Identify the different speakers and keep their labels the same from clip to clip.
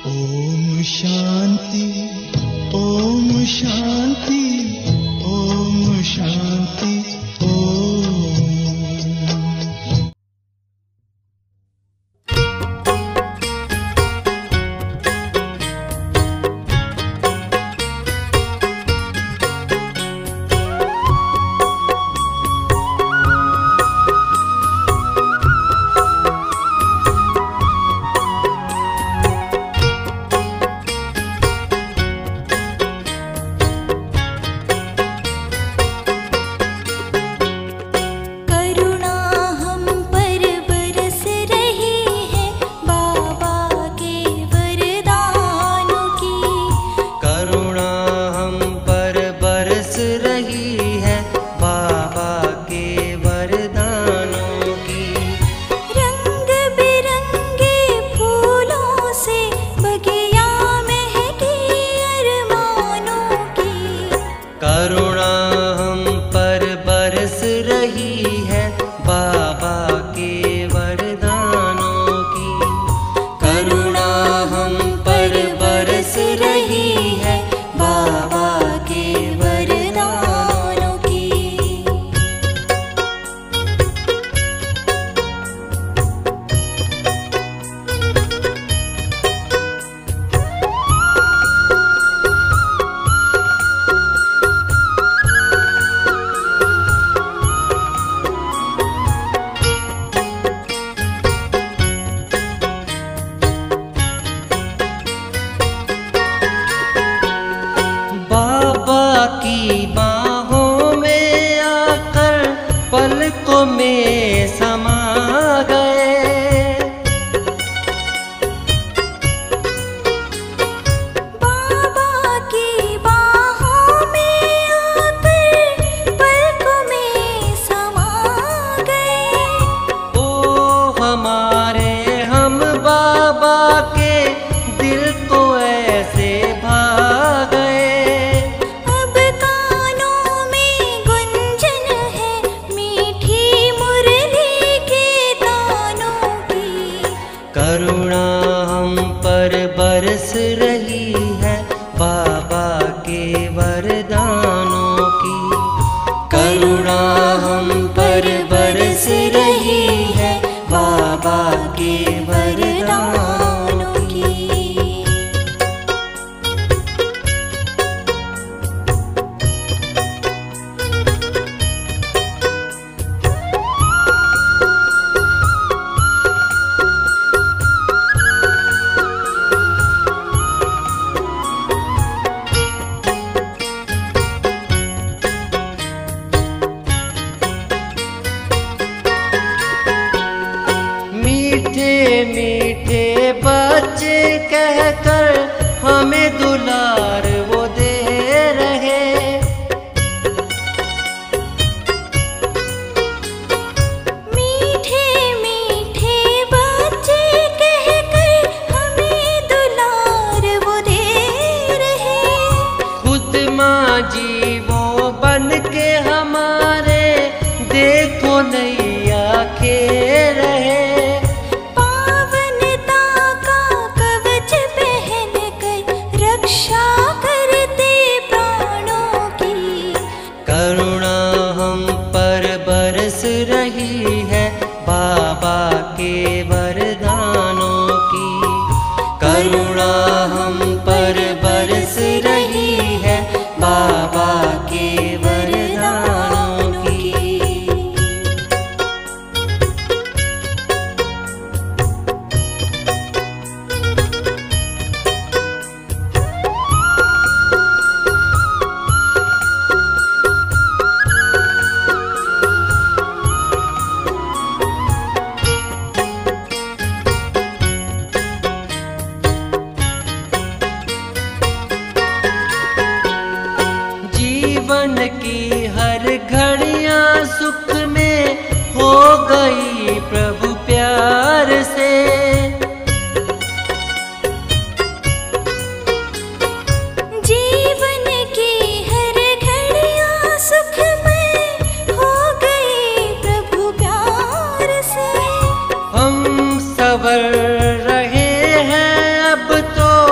Speaker 1: ओम शांति ओम शांति ओम शांति ओम
Speaker 2: करुणा हम पर बरस रही है बाबा के वरदानों की
Speaker 3: करुणा हम पर बरस रही है बाबा के वरदानों की
Speaker 2: रंग बिरंगे फूलों से बगिया महकी अरमानों की
Speaker 3: करुणा हम पर बरस रही है बाबा के वरदानों की करुणा हम पर बरस रही है बाबा के वरदानों की बाबा की बाहों में आकर पलकों में समा गए
Speaker 2: बाबा की बाहों में आकर पलकों में समा गए
Speaker 3: ओ हमारे हम बाबा के दिल को ऐसे भा गए
Speaker 2: अब कानों में गुंजन है मीठी मुरली के तानों की
Speaker 3: करुणा हम पर बरस रही है बाबा के वरदानों की करुणा हम पर बरस रही है बाबा के वरदानों की मीठे मीठे बच्चे कहकर हमें दुलार वो दे रहे
Speaker 2: मीठे मीठे बच्चे कहकर हमें दुलार वो दे रहे
Speaker 3: खुद माँ जी वो बन के हमारे देखो नैया खेल रहे
Speaker 2: पावनता का कवच पहन कर रक्षा करते प्राणों की
Speaker 3: करुणा हम पर बरस रही है बाबा के वरदानों की करुणा हम पर बरस रही है बाबा के वरदानों की जीवन की हर घड़ियां सुख में हो गई प्रभु प्यार से
Speaker 2: जीवन की हर घड़ियां सुखमय हो गई प्रभु प्यार से
Speaker 3: हम सवर रहे हैं अब तो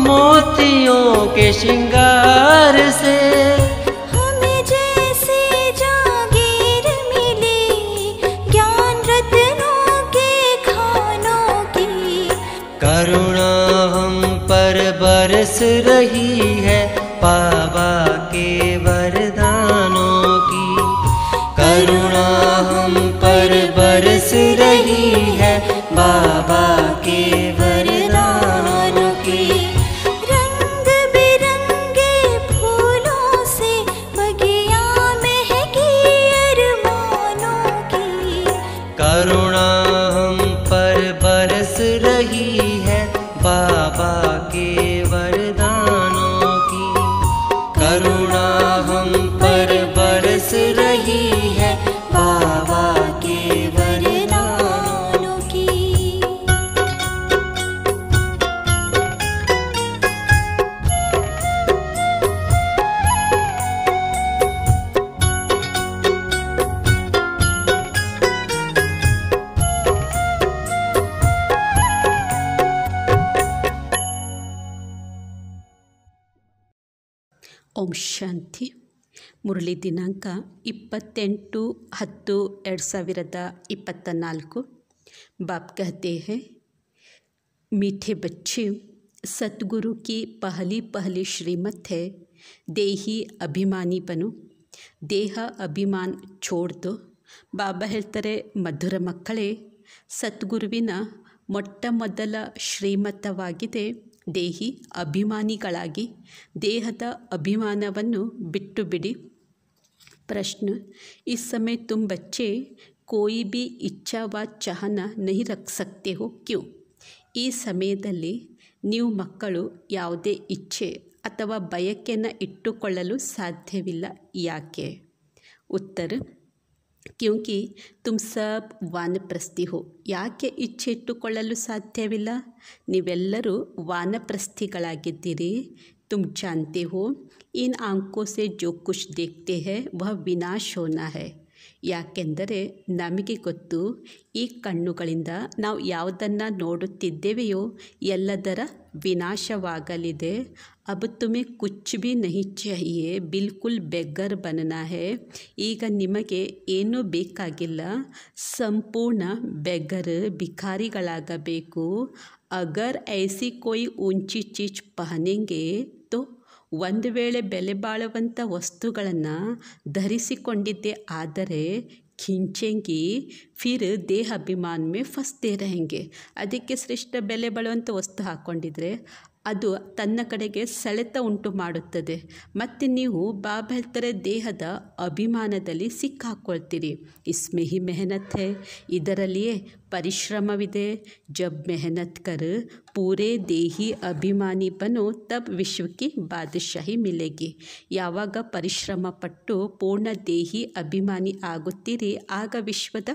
Speaker 3: मोतियों के श्रृंगार से
Speaker 2: हमें जैसे जागीर मिली ज्ञान रत्नों के खानों की
Speaker 3: करुणा हम पर बरस रही है बाबा के वरदानों की करुणा हम पर बरस रही है बाबा के वरदानों की
Speaker 2: रंग बिरंगे फूलों से बगिया महकी अरमानों की
Speaker 3: करुणा हम पर बरस रही है बाबा के वरदानों की करुणा हम पर बरस रही है बाबा के वरदानों
Speaker 2: वरदानों की
Speaker 4: ಓಂ ಶಾಂತಿ ಮುರಳಿ ದಿನಾಂಕ ಇಪ್ಪತ್ತೆಂಟು ಹತ್ತು ಎರಡು ಸಾವಿರದ ಇಪ್ಪತ್ತ ನಾಲ್ಕು बाप कहते हैं मीठे बच्चे सतगुरु की पहली पहली श्रीमत है देही ಅಭಿಮಾನಿ ಬನು ದೇಹ ಅಭಿಮಾನ್ ಛೋಡ್ದು ಬಾಬಾ ಹೇಳ್ತಾರೆ ಮಧುರ ಮಕ್ಕಳೇ ಸದ್ಗುರುವಿನ ಮೊಟ್ಟ ಮೊದಲ ಶ್ರೀಮತವಾಗಿದೆ ದೇಹಿ ಅಭಿಮಾನಿಗಳಾಗಿ ದೇಹದ ಅಭಿಮಾನವನ್ನು ಬಿಟ್ಟು ಬಿಡಿ प्रश्न इस समय तुम बच्चे कोई भी इच्छा व चाहना नहीं रख सकते हो क्यों ಈ ಸಮಯದಲ್ಲಿ ನೀವು ಮಕ್ಕಳು ಯಾವುದೇ ಇಚ್ಛೆ ಅಥವಾ ಬಯಕೆಯನ್ನು ಇಟ್ಟುಕೊಳ್ಳಲು ಸಾಧ್ಯವಿಲ್ಲ ಯಾಕೆ ಉತ್ತರ ಕ್ಯೂಂಕಿ ತುಮ್ ಸಬ್ ವಾನಪ್ರಸ್ಥಿ ಹೋ ಯಾಕೆ ಇಚ್ಛೆ ಇಟ್ಟುಕೊಳ್ಳಲು ಸಾಧ್ಯವಿಲ್ಲ ನೀವೆಲ್ಲರೂ ವಾನಪ್ರಸ್ಥಿಗಳಾಗಿದ್ದೀರಿ तुम जानते हो इन आंखों से जो कुछ देखते हैं वह विनाश होना है ಯಾಕೆಂದರೆ ನಮಗೆ ಗೊತ್ತು ಈ ಕಣ್ಣುಗಳಿಂದ ನಾವು ಯಾವುದನ್ನು ನೋಡುತ್ತಿದ್ದೇವೆಯೋ ಎಲ್ಲದರ ವಿನಾಶವಾಗಲಿದೆ अब तुम्हें कुछ भी नहीं चाहिए बिल्कुल ಬೆಗ್ಗರ್ बनना है ಈಗ ನಿಮಗೆ ಏನೂ ಬೇಕಾಗಿಲ್ಲ ಸಂಪೂರ್ಣ ಬೆಗ್ಗರ್ ಭಿಕಾರಿಗಳಾಗಬೇಕು ಅಗರ್ ಐಸಿ ಕೊಯ್ ಊಂಚಿ ಚೀಜ್ ಪಹನೆಂಗೆ ತೋ ಒಂದು ವೇಳೆ ಬೆಲೆ ಬಾಳುವಂಥ ವಸ್ತುಗಳನ್ನು ಧರಿಸಿಕೊಂಡಿದ್ದೇ ಆದರೆ ಖಿಂಚೆಂಗಿ ಫಿರ್ ದೇಹ ಅಭಿಮಾನ ಮೇ ಫಸ್ತೆ रहेंगे ಅದಕ್ಕೆ ಶ್ರೇಷ್ಠ ಬೆಲೆ ಬಾಳುವಂಥ ವಸ್ತು ಹಾಕ್ಕೊಂಡಿದ್ರೆ ಅದು ತನ್ನ ಕಡೆಗೆ ಸೆಳೆತ ಉಂಟು ಮಾಡುತ್ತದೆ ಮತ್ತು ನೀವು ಬಾಬಾ ಹೇಳ್ತಾರೆ ದೇಹದ ಅಭಿಮಾನದಲ್ಲಿ ಸಿಕ್ಕಾಕೊಳ್ತೀರಿ ಇಸ್ಮೆ ಹಿ ಮೆಹನತ್ ಹೇ ಇದರಲ್ಲಿಯೇ ಪರಿಶ್ರಮವಿದೆ ಜಬ್ ಮೆಹನತ್ ಕರ್ ಪೂರೇ ದೇಹಿ ಅಭಿಮಾನಿ ಬನೋ ತಬ್ ವಿಶ್ವಕ್ಕೆ ಬಾದಶಾಹಿ ಮಿಲೆಗಿ ಯಾವಾಗ ಪರಿಶ್ರಮ ಪಟ್ಟು ಪೂರ್ಣ ದೇಹಿ ಅಭಿಮಾನಿ ಆಗುತ್ತೀರಿ ಆಗ ವಿಶ್ವದ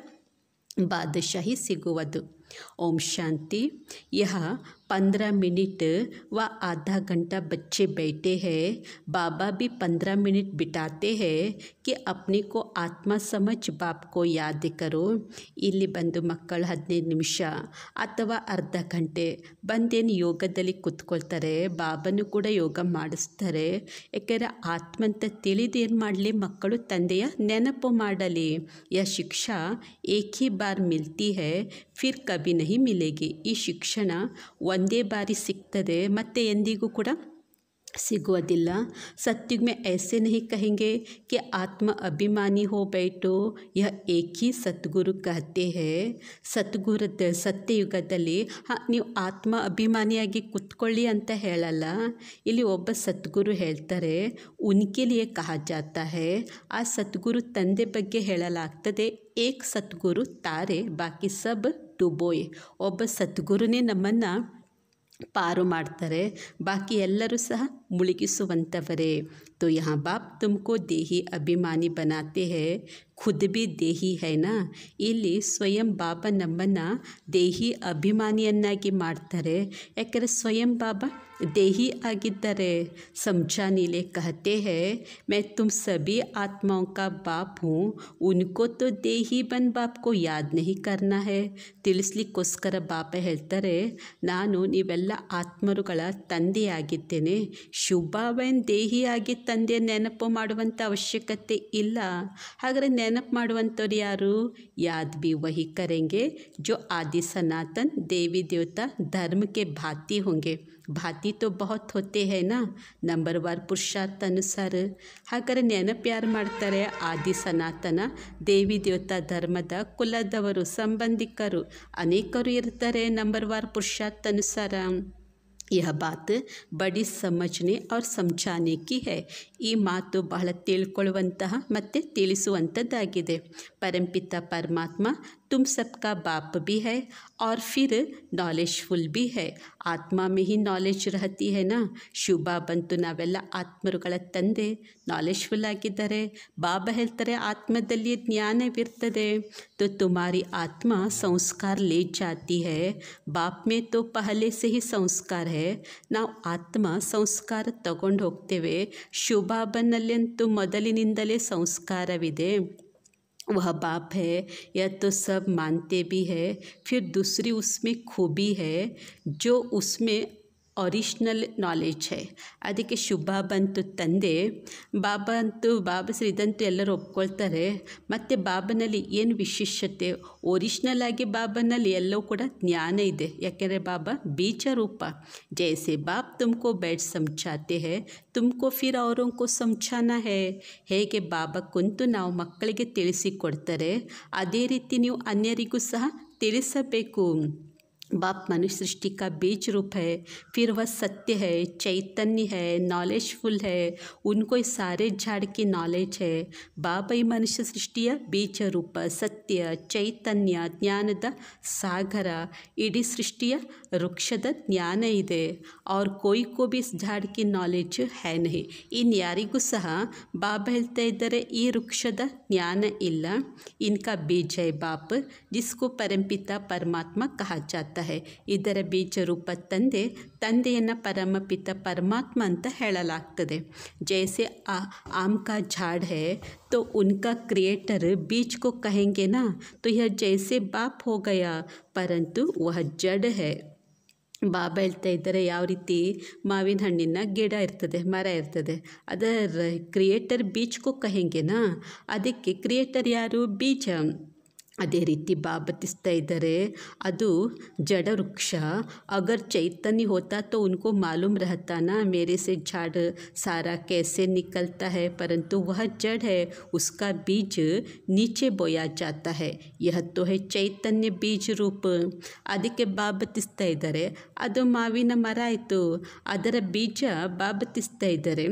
Speaker 4: बादशाही सिगुवದು ओम शांति यह पंद्रह मिनट व आधा घंटा बच्चे बैठे हैं बाबा भी पंद्रह मिनट बिताते हैं कि अपने को आत्मा समझ बाप को याद करो ಇಲ್ಲಿ ಬಂದು ಮಕ್ಕಳು ಹದಿನೈದು ನಿಮಿಷ ಅಥವಾ ಅರ್ಧ ಗಂಟೆ ಬಂದೇನು ಯೋಗದಲ್ಲಿ ಕೂತ್ಕೊಳ್ತಾರೆ ಬಾಬನು ಕೂಡ ಯೋಗ ಮಾಡಿಸ್ತಾರೆ ಯಾಕೆಂದರೆ ಆತ್ಮ ಅಂತ ತಿಳಿದೇನು ಮಾಡಲಿ ಮಕ್ಕಳು ತಂದೆಯ ನೆನಪು ಮಾಡಲಿ ಯ ಶಿಕ್ಷಾ ಏಕ್ ಹಿ ಬಾರ್ ಮಿಲ್ತಿ ಹೈ ಫಿರ್ ಕಭಿ ನಹಿ ಮಿಲೇಗಿ ಈ ಶಿಕ್ಷಣ ಒಂದೇ ಬಾರಿ ಸಿಗ್ತದೆ ಮತ್ತೆ ಎಂದಿಗೂ ಕೂಡ ಸಿಗುವುದಿಲ್ಲ सत्युग में ऐसे नहीं कहेंगे कि आत्म अभिमानी हो बैठो यह एक ही सतगुरु कहते हैं ಸದ್ಗುರು ಸತ್ಯಯುಗದಲ್ಲಿ ಹಾಂ ನೀವು ಆತ್ಮ ಅಭಿಮಾನಿಯಾಗಿ ಕುತ್ಕೊಳ್ಳಿ ಅಂತ ಹೇಳಲ್ಲ ಇಲ್ಲಿ ಒಬ್ಬ ಸದ್ಗುರು ಹೇಳ್ತಾರೆ ಉನ್ಕೆ ಲಿಯೇ ಕಹಾ ಜಾತಾ ಹೈ ಆ ಸದ್ಗುರು ತಂದೆ ಬಗ್ಗೆ ಹೇಳಲಾಗ್ತದೆ ಏಕ್ ಸದ್ಗುರು ತಾರೆ ಬಾಕಿ ಸಬ್ ಡುಬೋಯ್ ಒಬ್ಬ ಸದ್ಗುರುನೇ ನಮ್ಮನ್ನು ಪಾರು ಮಾಡ್ತಾರೆ ಬಾಕಿ ಎಲ್ಲರೂ ಸಹ ಮುಳುಗಿಸುವಂಥವರೇ तो यहाँ बाप तुमको देही अभिमानी बनाते हैं खुद भी ದೇಹಿ ಹೈನಾ ಇಲ್ಲಿ ಸ್ವಯಂ ಬಾಬಾ ನಮ್ಮನ್ನು ದೇಹಿ ಅಭಿಮಾನಿಯನ್ನಾಗಿ ಮಾಡ್ತಾರೆ ಯಾಕಂದರೆ ಸ್ವಯಂ ಬಾಬಾ देही ಆಗಿದ್ದಾರೆ समझाने कहते हैं मैं तुम सभी आत्माओं का बाप हूँ उनको तो देही बन बाप को याद नहीं करना है ತಿಳಿಸ್ಲಿಕ್ಕೋಸ್ಕರ ಬಾಪ ಹೇಳ್ತಾರೆ ನಾನು ನೀವೆಲ್ಲ ಆತ್ಮರುಗಳ ತಂದೆಯಾಗಿದ್ದೇನೆ ಶುಭಾವನ್ ದೇಹಿಯಾಗಿ ತಂದೆ ನೆನಪು ಮಾಡುವಂಥ ಅವಶ್ಯಕತೆ ಇಲ್ಲ ಹಾಗಾದರೆ ನೆನಪು ಮಾಡುವಂಥವ್ರು ಯಾರು ಯಾದ್ ಬಿ ವಹಿ ಕರೆಂಗೆ जो आदि सनातन देवी देवता धर्म के भांति होंगे भांति तो बहुत होते हैं ना ನಂಬರ್ವಾರ್ ಪುರುಷಾರ್ಥ ಅನುಸಾರ ಹಾಗಾದರೆ ನೆನಪು ಯಾರು ಮಾಡ್ತಾರೆ ಆದಿ ಸನಾತನ ದೇವಿ ದೇವತಾ ಧರ್ಮದ ಕುಲದವರು ಸಂಬಂಧಿಕರು ಅನೇಕರು ಇರ್ತಾರೆ ನಂಬರ್ವಾರ್ ಪುರುಷಾರ್ಥ ಅನುಸಾರ यह बात ಬಡಿ ಸಮಜ್ನೆ ಅವ್ರು ಸಮझाने की है ಈ ಮಾತು ಬಹಳ ತಿಳ್ಕೊಳ್ಳುವಂತಹ ಮತ್ತು ತಿಳಿಸುವಂಥದ್ದಾಗಿದೆ ಪರಂಪಿತ ಪರಮಾತ್ಮ तुम सबका बाप भी है और फिर नॉलेजफुल भी है ಆತ್ಮ में ही ನಾಲೆಜ್ रहती है ना ಶುಭ ಬಂತು ನಾವೆಲ್ಲ ಆತ್ಮರುಗಳ ತಂದೆ ನಾಲೆಜ್ಫುಲ್ ಆಗಿದ್ದಾರೆ ಬಾಬಾ ಹೇಳ್ತಾರೆ ಆತ್ಮದಲ್ಲಿ ಜ್ಞಾನವಿರ್ತದೆ तो तुम्हारी आत्मा संस्कार ले जाती है बाप में तो पहले से ही संस्कार है ನಾವು ಆತ್ಮ ಸಂಸ್ಕಾರ ತಗೊಂಡು ಹೋಗ್ತೇವೆ ಶುಭಾಬನಲ್ಲಂತೂ ಮೊದಲಿನಿಂದಲೇ ಸಂಸ್ಕಾರವಿದೆ वह बाप है यह तो सब मानते भी है फिर दूसरी उसमें खूबी है जो उसमें ಒರಿಜಿನಲ್ ನಾಲೆಜ್ ಹೈ ಅದಕ್ಕೆ ಶುಭ ಬಂತು ತಂದೆ ಬಾಬಾ ಅಂತೂ ಬಾಬಾ ಶ್ರೀ ಇದಂತೂ ಎಲ್ಲರೂ ಒಪ್ಕೊಳ್ತಾರೆ ಮತ್ತು ಬಾಬನಲ್ಲಿ ಏನು ವಿಶೇಷತೆ ಒರಿಜಿನಲ್ ಆಗಿ ಬಾಬನಲ್ಲಿ ಎಲ್ಲವೂ ಕೂಡ ಜ್ಞಾನ ಇದೆ ಯಾಕೆಂದರೆ ಬಾಬಾ ಬೀಜ ರೂಪ ಜೈಸೆ ಬಾಪ್ ತುಮಕೋ ಬೇಡ್ ಸಮझाते हैं ತುಮಕೋ ಫಿರ್ ಅವರೋं को समझाना है ಹೇಗೆ ಬಾಬಾ ಕುಂತು ನಾವು ಮಕ್ಕಳಿಗೆ ತಿಳಿಸಿಕೊಡ್ತಾರೆ ಅದೇ ರೀತಿ ನೀವು ಅನ್ಯರಿಗೂ ಸಹ ತಿಳಿಸಬೇಕು बाप मनुष्य सृष्टि का बीज रूप है फिर वह सत्य है चैतन्य है नॉलेजफुल है उनको इस सारे झाड़ की नॉलेज है ಬಾಬಾ ಈ ಮನುಷ್ಯ ಸೃಷ್ಟಿಯ ಬೀಜ ರೂಪ ಸತ್ಯ ಚೈತನ್ಯ ಜ್ಞಾನದ ಸಾಗರ ಇಡೀ ಸೃಷ್ಟಿಯ ವೃಕ್ಷದ ಜ್ಞಾನ ಇದೆ ಅವ್ರ ಕೋಯಿ ಕೋ ಬಿ ಇಸ್ ಝಾಡ್ ಕಿ ನಾಲೆಜ್ ಹೈ ನಹಿ ಇನ್ನು ಯಾರಿಗೂ ಸಹ ಬಾಬಾ ಹೇಳ್ತಾ ಇದ್ದಾರೆ ಈ ವೃಕ್ಷದ ಜ್ಞಾನ ಇಲ್ಲ ಇನ್ಕಾ ಬೀಜ ಹೈ ಬಾಪ್ ಜಿಸ್ಕೋ ಪರಂಪಿತ ಪರಮಾತ್ಮ ಕಹ ಜಾತ है ಇದರ ಬೀಜ ರೂಪ ತಂದೆ ತಂದೆಯನ್ನು ಪರಮಪಿತ ಪರಮಾತ್ಮ ಅಂತ ಹೇಳಲಾಗ್ತದೆ ಜೈಸೆ ಆ आम का झाड़ है तो उनका क्रिएटर बीज को कहेंगे ना तो यह जैसे बाप हो गया परंतु वह जड़ है ಬಾಬಾ ಹೇಳ್ತಾ ಇದ್ದಾರೆ ಯಾವ ರೀತಿ ಮಾವಿನ ಹಣ್ಣಿನ ಗಿಡ ಇರ್ತದೆ ಮರ ಇರ್ತದೆ ಅದರ ಕ್ರಿಯೇಟರ್ ಬೀಜ್ಕೋ ಕಹೆಂಗೆನಾ ಅದಕ್ಕೆ ಕ್ರಿಯೇಟರ್ ಯಾರು ಬೀಜ ಅದೇ ರೀತಿ ಬಾಬತಿಸ್ತಾ ಇದ್ದಾರೆ ಅದು जड़ वृक्ष अगर चैतन्य होता तो उनको मालूम रहता ना मेरे से झाड़ सारा कैसे निकलता है परंतु वह जड़ है उसका बीज नीचे बोया जाता है यह तो है ಚೈತನ್ಯ ಬೀಜ ರೂಪ ಅದಕ್ಕೆ ಬಾಬತಿಸ್ತಾ ಇದ್ದಾರೆ ಅದು ಮಾವಿನ ಮರ ಆಯಿತು ಅದರ ಬೀಜ ಬಾಬತಿಸ್ತಾ ಇದ್ದಾರೆ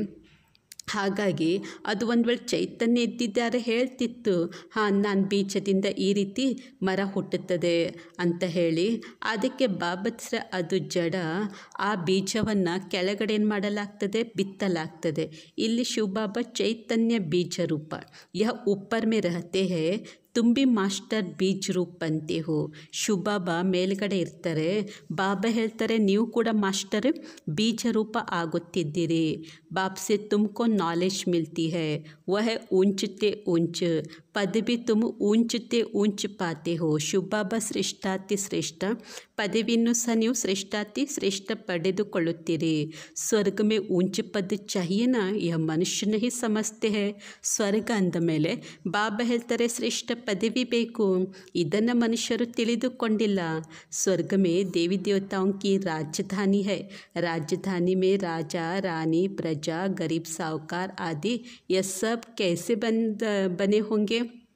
Speaker 4: ಹಾಗಾಗಿ ಅದು ಒಂದು ವೇಳೆ ಚೈತನ್ಯ ಇದ್ದಿದ್ದಾರೆ ಹೇಳ್ತಿತ್ತು ಹಾಂ ನಾನು ಬೀಜದಿಂದ ಈ ರೀತಿ ಮರ ಹುಟ್ಟುತ್ತದೆ ಅಂತ ಹೇಳಿ ಅದಕ್ಕೆ ಬಾಬತ್ಸ್ರ ಅದು ಜಡ ಆ ಬೀಜವನ್ನು ಕೆಳಗಡೆ ಏನು ಮಾಡಲಾಗ್ತದೆ ಬಿತ್ತಲಾಗ್ತದೆ ಇಲ್ಲಿ ಶಿವಬಾಬಾ ಚೈತನ್ಯ ಬೀಜ ರೂಪ ಯಹ ಉಪ್ಪರ್ ಮೇ ರಹತೆ ಹೇ ತುಂಬಿ ಮಾಸ್ಟರ್ ಬೀಜ್ ರೂಪ್ ಬಂತೆ ಹೋ ಶುಭಾಬಾ ಮೇಲ್ಗಡೆ ಇರ್ತಾರೆ ಬಾಬಾ ಹೇಳ್ತಾರೆ ನೀವು ಕೂಡ ಮಾಸ್ಟರ್ ಬೀಜ ರೂಪ ಆಗುತ್ತಿದ್ದೀರಿ ಬಾಪ್ಸೆ ತುಮಕೋ ನಾಲೆಜ್ ಮಿಲ್ತಿ ಹೈ ವಹ ऊंचते ऊंच पद भी तुम ऊंचते ऊंच पाते हो ಶುಭಾಬಾ ಶ್ರೇಷ್ಠಾತಿ ಶ್ರೇಷ್ಠ ಪದವಿಯನ್ನು ಸಹ ನೀವು ಶ್ರೇಷ್ಠಾತಿ ಶ್ರೇಷ್ಠ ಪಡೆದುಕೊಳ್ಳುತ್ತೀರಿ ಸ್ವರ್ಗ ಮೇ ऊंच ಪದ ಚಾಹಿಯೇನಾ ಯಹ ಮನುಷ್ಯ ನಹಿ ಸಮಸ್ತೆ ಹೈ ಸ್ವರ್ಗ ಅಂದ ಮೇಲೆ ಬಾಬಾ ಹೇಳ್ತಾರೆ ಶ್ರೇಷ್ಠ ಪದವಿ ಬೇಕು ಇದನ್ನು ಮನುಷ್ಯರು ತಿಳಿದುಕೊಂಡಿಲ್ಲ ಸ್ವರ್ಗ ಮೇ ದೇವಿ ದೇವತಾओं की राजधानी है राजधानी में राजा रानी प्रजा गरीब साहूकार आदि यह सब कैसे बंद बने होंगे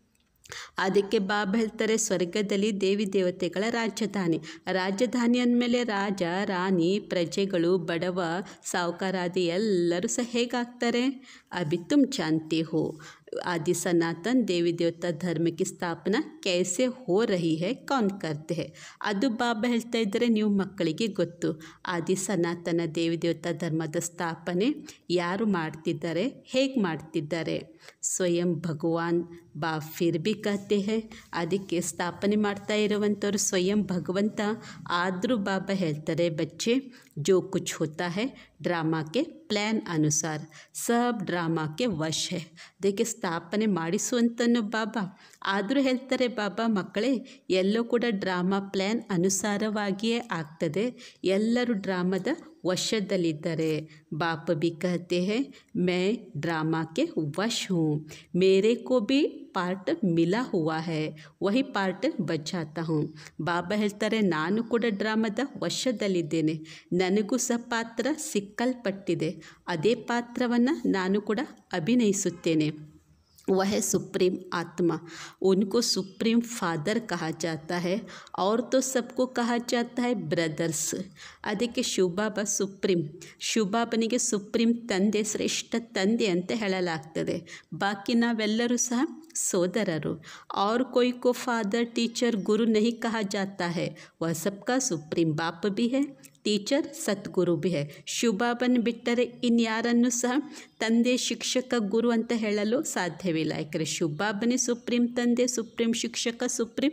Speaker 4: ಅದಕ್ಕೆ ಬಾಬಾ ಹೇಳ್ತಾರೆ ಸ್ವರ್ಗದಲ್ಲಿ ದೇವಿ ದೇವತೆಗಳ ರಾಜಧಾನಿ ರಾಜಧಾನಿ ಅಂದಮೇಲೆ ರಾಜ ರಾಣಿ ಪ್ರಜೆಗಳು ಬಡವ ಸಾವುಕಾರಾದಿ ಎಲ್ಲರೂ ಸಹ ಹೇಗಾಗ್ತಾರೆ ಅಭಿ ತುಮ್ ಜಾನ್ತೆ ಹೋ आदि सनातन देवी देवता धर्म की ಸ್ಥಾಪನಾ कैसे हो रही है कौन करते हैं ಅದು ಬಾಬಾ ಹೇಳ್ತಾ ಇದ್ದರೆ ನೀವು ಮಕ್ಕಳಿಗೆ ಗೊತ್ತು ಆದಿ ಸನಾತನ ದೇವಿ ದೇವತಾ ಧರ್ಮದ ಸ್ಥಾಪನೆ ಯಾರು ಮಾಡ್ತಿದ್ದಾರೆ ಹೇಗೆ ಮಾಡ್ತಿದ್ದಾರೆ ಸ್ವಯಂ ಭಗವಾನ್ ಬಾ ಫಿರ್ ಬಿ ಕತೆ ಹೇ ಅದಕ್ಕೆ ಸ್ಥಾಪನೆ ಮಾಡ್ತಾ ಇರುವಂಥವ್ರು ಸ್ವಯಂ ಭಗವಂತ ಆದರೂ ಬಾಬಾ ಹೇಳ್ತಾರೆ ಬಚ್ಚೆ ಜೋ ಕುಚ್ ಹೋತಾ ಹೈ ಡ್ರಾಮಾ ಕೆ ಪ್ಲ್ಯಾನ್ ಅನುಸಾರ ಸಬ್ ಡ್ರಾಮಾ ಕೆ ವಶ್ ಹೇ ಅದಕ್ಕೆ ಸ್ಥಾಪನೆ ಮಾಡಿಸುವಂತನು ಬಾಬಾ ಆದರೂ ಹೇಳ್ತಾರೆ ಬಾಬಾ ಮಕ್ಕಳೇ ಎಲ್ಲೂ ಕೂಡ ಡ್ರಾಮಾ ಪ್ಲ್ಯಾನ್ ಅನುಸಾರವಾಗಿಯೇ ಆಗ್ತದೆ ಎಲ್ಲರೂ ಡ್ರಾಮಾದ ವಶದಲ್ಲಿದ್ದಾರೆ ಬಾಪ भी कहते हैं मैं ड्रामा के वश हूँ मेरे को भी ಪಾರ್ಟ್ ಮಿಲಾ ಹುವಾ ಹೇ ವಹಿ ಪಾರ್ಟ್ ಬಚಾತಾ ಹೂँ ಬಾಬಾ ಹೇಳ್ತಾರೆ ನಾನು ಕೂಡ ಡ್ರಾಮದ ವಶದಲ್ಲಿದ್ದೇನೆ ನನಗೂ ಸಹ ಪಾತ್ರ ಸಿಕ್ಕಲ್ಪಟ್ಟಿದೆ ಅದೇ ಪಾತ್ರವನ್ನು ನಾನು ಕೂಡ ಅಭಿನಯಿಸುತ್ತೇನೆ वह सुप्रीम आत्मा उनको सुप्रीम फादर कहा जाता है और तो सबको कहा जाता है ब्रदर्स ಅದಕ್ಕೆ ಶಿವಬಾಬಾ ಸುಪ್ರೀಂ ಶಿವಬಾಬನಿಗೆ ಸುಪ್ರೀಂ ತಂದೆ ಶ್ರೇಷ್ಠ ತಂದೆ ಅಂತ ಹೇಳಲಾಗ್ತದೆ ಬಾಕಿ ನಾವೆಲ್ಲರೂ ಸಹ ಸೋದರರು और कोई को फादर टीचर गुरु नहीं कहा जाता है वह सबका सुप्रीम बाप भी है ಟೀಚರ್ ಸದ್ಗುರು ಬಿ ಹೇ ಶಿವಬಾಬನ ಬಿಟ್ಟರೆ ಇನ್ಯಾರನ್ನು ಸಹ ತಂದೆ ಶಿಕ್ಷಕ ಗುರು ಅಂತ ಹೇಳಲು ಸಾಧ್ಯವಿಲ್ಲ ಯಾಕಂದರೆ ಶಿವಬಾಬನೇ ಸುಪ್ರೀಂ ತಂದೆ ಸುಪ್ರೀಂ ಶಿಕ್ಷಕ ಸುಪ್ರೀಂ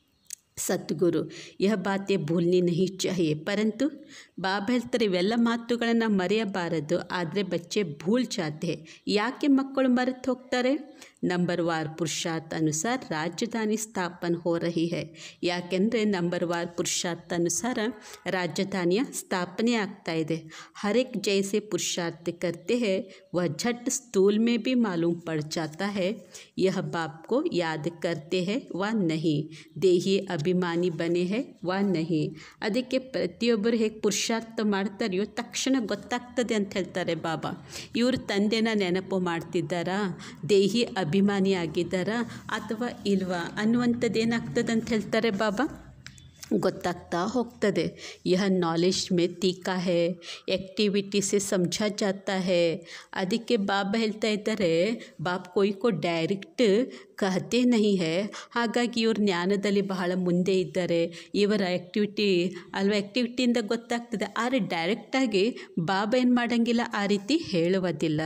Speaker 4: ಸದ್ಗುರು ಯಹ ಬಾತೆ ಭೂಲ್ನಿ ನಹಿ ಚಾಹಿಯೆ ಪರಂತು ಬಾಬಾ ಹೇಳ್ತಾರೆ ಇವೆಲ್ಲ ಮಾತುಗಳನ್ನು ಮರೆಯಬಾರದು ಆದರೆ ಬಚ್ಚೆ ಭೂಲ್ ಜಾತೆ ಯಾಕೆ ಮಕ್ಕಳು ಮರೆತು ಹೋಗ್ತಾರೆ ನಂಬರ್ ವಾರ್ ಪುರುಷಾರ್ಥ ಅನುಸಾರ ರಾಜಧಾನಿ ಸ್ಥಾಪನೆ ಹೋ ರಹಿ ಹೇ ಯಾಕೆಂದರೆ ನಂಬರ್ ವಾರ್ ಪುರುಷಾರ್ಥ ಅನುಸಾರ ರಾಜಧಾನಿಯ ಸ್ಥಾಪನೆ ಆಗ್ತಾ ಇದೆ ಹರೇಕ್ ಜೈಸೆ ಪುರುಷಾರ್ಥ करते हैं वह झट स्थूल में भी मालूम पड़ जाता है यह बाप को याद करते हैं व नहीं देही ಅಭಿಮಾನಿ ಬನೆ ಹೇ ವ ನಹಿ ಅದಕ್ಕೆ ಪ್ರತಿಯೊಬ್ಬರು ಹೇಗೆ ಪುರುಷಾರ್ಥ ಮಾಡ್ತಾರೆಯೋ ತಕ್ಷಣ ಗೊತ್ತಾಗ್ತದೆ ಅಂತ ಹೇಳ್ತಾರೆ ಬಾಬಾ ಇವರು ತಂದೆನ ನೆನಪು ಮಾಡ್ತಿದ್ದಾರಾ ದೇಹಿ ಅಭಿಮಾನಿ ಆಗಿದ್ದಾರಾ ಅಥವಾ ಇಲ್ವಾ ಅನ್ನುವಂಥದ್ದು ಏನಾಗ್ತದೆ ಅಂತ ಹೇಳ್ತಾರೆ ಬಾಬಾ ಗೊತ್ತಾಗ್ತಾ ಹೋಗ್ತದೆ ಯಹ ನಾಲೆಜ್ ಮೇ ತೀಕಾ ಹೇ ಆ್ಯಕ್ಟಿವಿಟಿ ಸೆ ಸಮझा जाता है ಅದಕ್ಕೆ ಬಾಬಾ ಹೇಳ್ತಾ ಇದ್ದಾರೆ ಬಾಪ್ ಕೊಯ್ ಕೋ ಡೈರೆಕ್ಟ್ ಕಹತೆ ನಹಿ ಹೇ ಹಾಗಾಗಿ ಇವ್ರ ಜ್ಞಾನದಲ್ಲಿ ಬಹಳ ಮುಂದೆ ಇದ್ದಾರೆ ಇವರ ಆ್ಯಕ್ಟಿವಿಟಿ ಅಲ್ವಾ ಆ್ಯಕ್ಟಿವಿಟಿಯಿಂದ ಗೊತ್ತಾಗ್ತದೆ ಆದರೆ ಡೈರೆಕ್ಟಾಗಿ ಬಾಬಾ ಏನು ಮಾಡೋಂಗಿಲ್ಲ ಆ ರೀತಿ ಹೇಳುವುದಿಲ್ಲ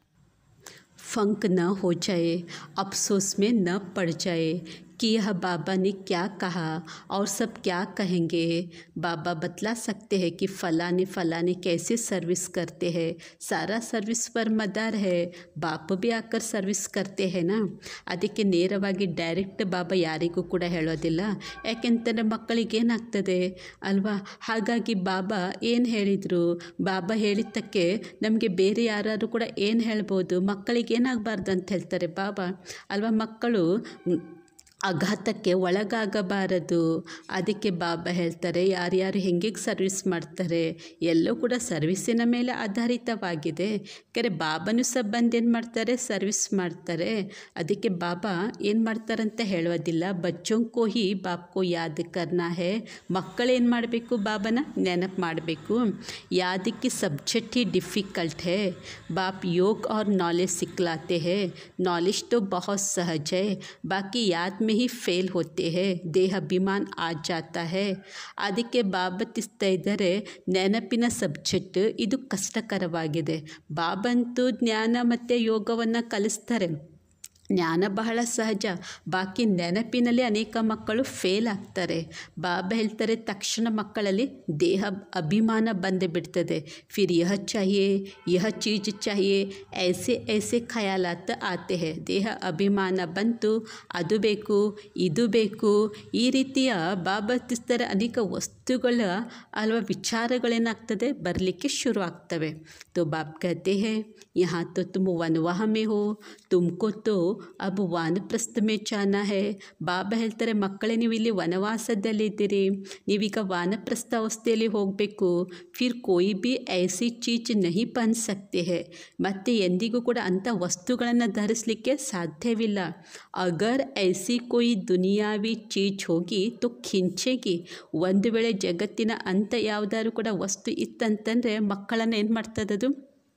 Speaker 4: फंक न हो जाए अफसोस में न पड़ जाए कि यह बाबा ने क्या कहा और सब क्या कहेंगे बाबा बतला सकते हैं कि फ़लाने फ़लाने कैसे सर्विस करते हैं सारा सर्विस पर मदार है ಬಾಪ ಬಿ ಆಕರ್ ಸರ್ವಿಸ್ ಕರ್ತೆ ಹೇನಾ ಅದಕ್ಕೆ ನೇರವಾಗಿ ಡೈರೆಕ್ಟ್ ಬಾಬಾ ಯಾರಿಗೂ ಕೂಡ ಹೇಳೋದಿಲ್ಲ ಯಾಕೆಂತಂದರೆ ಮಕ್ಕಳಿಗೆ ಏನಾಗ್ತದೆ ಅಲ್ವಾ ಹಾಗಾಗಿ ಬಾಬಾ ಏನು ಹೇಳಿದರು ಬಾಬಾ ಹೇಳಿದ್ದಕ್ಕೆ ನಮಗೆ ಬೇರೆ ಯಾರಾದ್ರು ಕೂಡ ಏನು ಹೇಳ್ಬೋದು ಮಕ್ಕಳಿಗೆ ಏನಾಗಬಾರ್ದು ಅಂತ ಹೇಳ್ತಾರೆ ಬಾಬಾ ಅಲ್ವಾ ಮಕ್ಕಳು ಆಘಾತಕ್ಕೆ ಒಳಗಾಗಬಾರದು ಅದಕ್ಕೆ ಬಾಬಾ ಹೇಳ್ತಾರೆ ಯಾರ್ಯಾರು ಹೆಂಗೆ ಸರ್ವಿಸ್ ಮಾಡ್ತಾರೆ ಎಲ್ಲೂ ಕೂಡ ಸರ್ವಿಸಿನ ಮೇಲೆ ಆಧಾರಿತವಾಗಿದೆ ಯಾಕಂದರೆ ಬಾಬಾನು ಸಹ ಬಂದು ಏನು ಮಾಡ್ತಾರೆ ಸರ್ವಿಸ್ ಮಾಡ್ತಾರೆ ಅದಕ್ಕೆ ಬಾಬಾ ಏನು ಮಾಡ್ತಾರಂತ ಹೇಳೋದಿಲ್ಲ ಬಚ್ಚೋಂಕೋ ಹಿ ಬಾಪ್ಕೋ ಯಾದ್ ಕರ್ನಾ ಹೇ ಮಕ್ಕಳು ಏನು ಮಾಡಬೇಕು ಬಾಬನ ನೆನಪು ಮಾಡಬೇಕು ಯಾದಕ್ಕೆ सब्जेक्ट ही डिफ़िकल्ट है बाप योग और नॉलेज सिखलाते हैं नॉलेज तो बहुत सहज है बाकी याद में ही फेल होते हैं ದೇಹ ಅಭಿಮಾನ್ ಆ ಜಾತಾ ಹೇ ಅದಕ್ಕೆ ಬಾಬತ್ತಿಸ್ತಾ ಇದ್ದಾರೆ ನೆನಪಿನ ಸಬ್ಜೆಕ್ಟ್ ಇದು ಕಷ್ಟಕರವಾಗಿದೆ ಬಾಬಂತೂ ಜ್ಞಾನ ಮತ್ತು ಯೋಗವನ್ನು ಕಲಿಸ್ತಾರೆ ಜ್ಞಾನ ಬಹಳ ಸಹಜ ಬಾಕಿ ನೆನಪಿನಲ್ಲಿ ಅನೇಕ ಮಕ್ಕಳು ಫೇಲ್ ಆಗ್ತಾರೆ ಬಾಬಾ ಹೇಳ್ತಾರೆ ತಕ್ಷಣ ಮಕ್ಕಳಲ್ಲಿ ದೇಹ ಅಭಿಮಾನ ಬಂದು ಬಿಡ್ತದೆ ಫಿರ್ ಯಹ ಚಾಹಿಯೇ ಯಹ ಚೀಜ್ ಚಾಹಿಯೇ ಐಸೆ ಐಸೆ ಖಯಾಲಾತ್ ಆತೆ ಹೇ ದೇಹ ಅಭಿಮಾನ ಬಂತು ಅದು ಬೇಕು ಇದು ಬೇಕು ಈ ರೀತಿಯ ಬಾಬಾ ತಿಸ್ತಾರೆ ಅನೇಕ ವಸ್ತುಗಳ ಅಲ್ವಾ ವಿಚಾರಗಳೇನಾಗ್ತದೆ ಬರಲಿಕ್ಕೆ ಶುರು ಆಗ್ತವೆ तो बाप कहते हैं यहाँ तो तुम वनवाह में हो तुमको तो अब ವಾನಪ್ರಸ್ಥ ಮೇ ಜಾನ ಹೇ ಬಾಬಾ ಹೇಳ್ತಾರೆ ಮಕ್ಕಳೇ ನೀವು ಇಲ್ಲಿ ವನವಾಸದಲ್ಲಿದ್ದೀರಿ ನೀವೀಗ ವಾನಪ್ರಸ್ಥ ಅವಸ್ಥೆಯಲ್ಲಿ ಹೋಗಬೇಕು ಫಿರ್ ಕೋಯಿ ಬಿ ಐಸಿ ಚೀಜ್ ನಹಿ ಬನ್ ಸಕ್ತೆ ಹೇ ಮತ್ತು ಎಂದಿಗೂ ಕೂಡ ಅಂಥ ವಸ್ತುಗಳನ್ನು ಧರಿಸಲಿಕ್ಕೆ ಸಾಧ್ಯವಿಲ್ಲ ಅಗರ್ ಐಸಿ ಕೋಯಿ ದುನಿಯಾವಿ ಚೀಜ್ ಹೋಗಿ ತೋ ಖಿಂಚೆಗಿ ಒಂದು ವೇಳೆ ಜಗತ್ತಿನ ಅಂಥ ಯಾವುದಾದ್ರು ಕೂಡ ವಸ್ತು ಇತ್ತಂತಂದರೆ ಮಕ್ಕಳನ್ನು ಏನು ಮಾಡ್ತದದು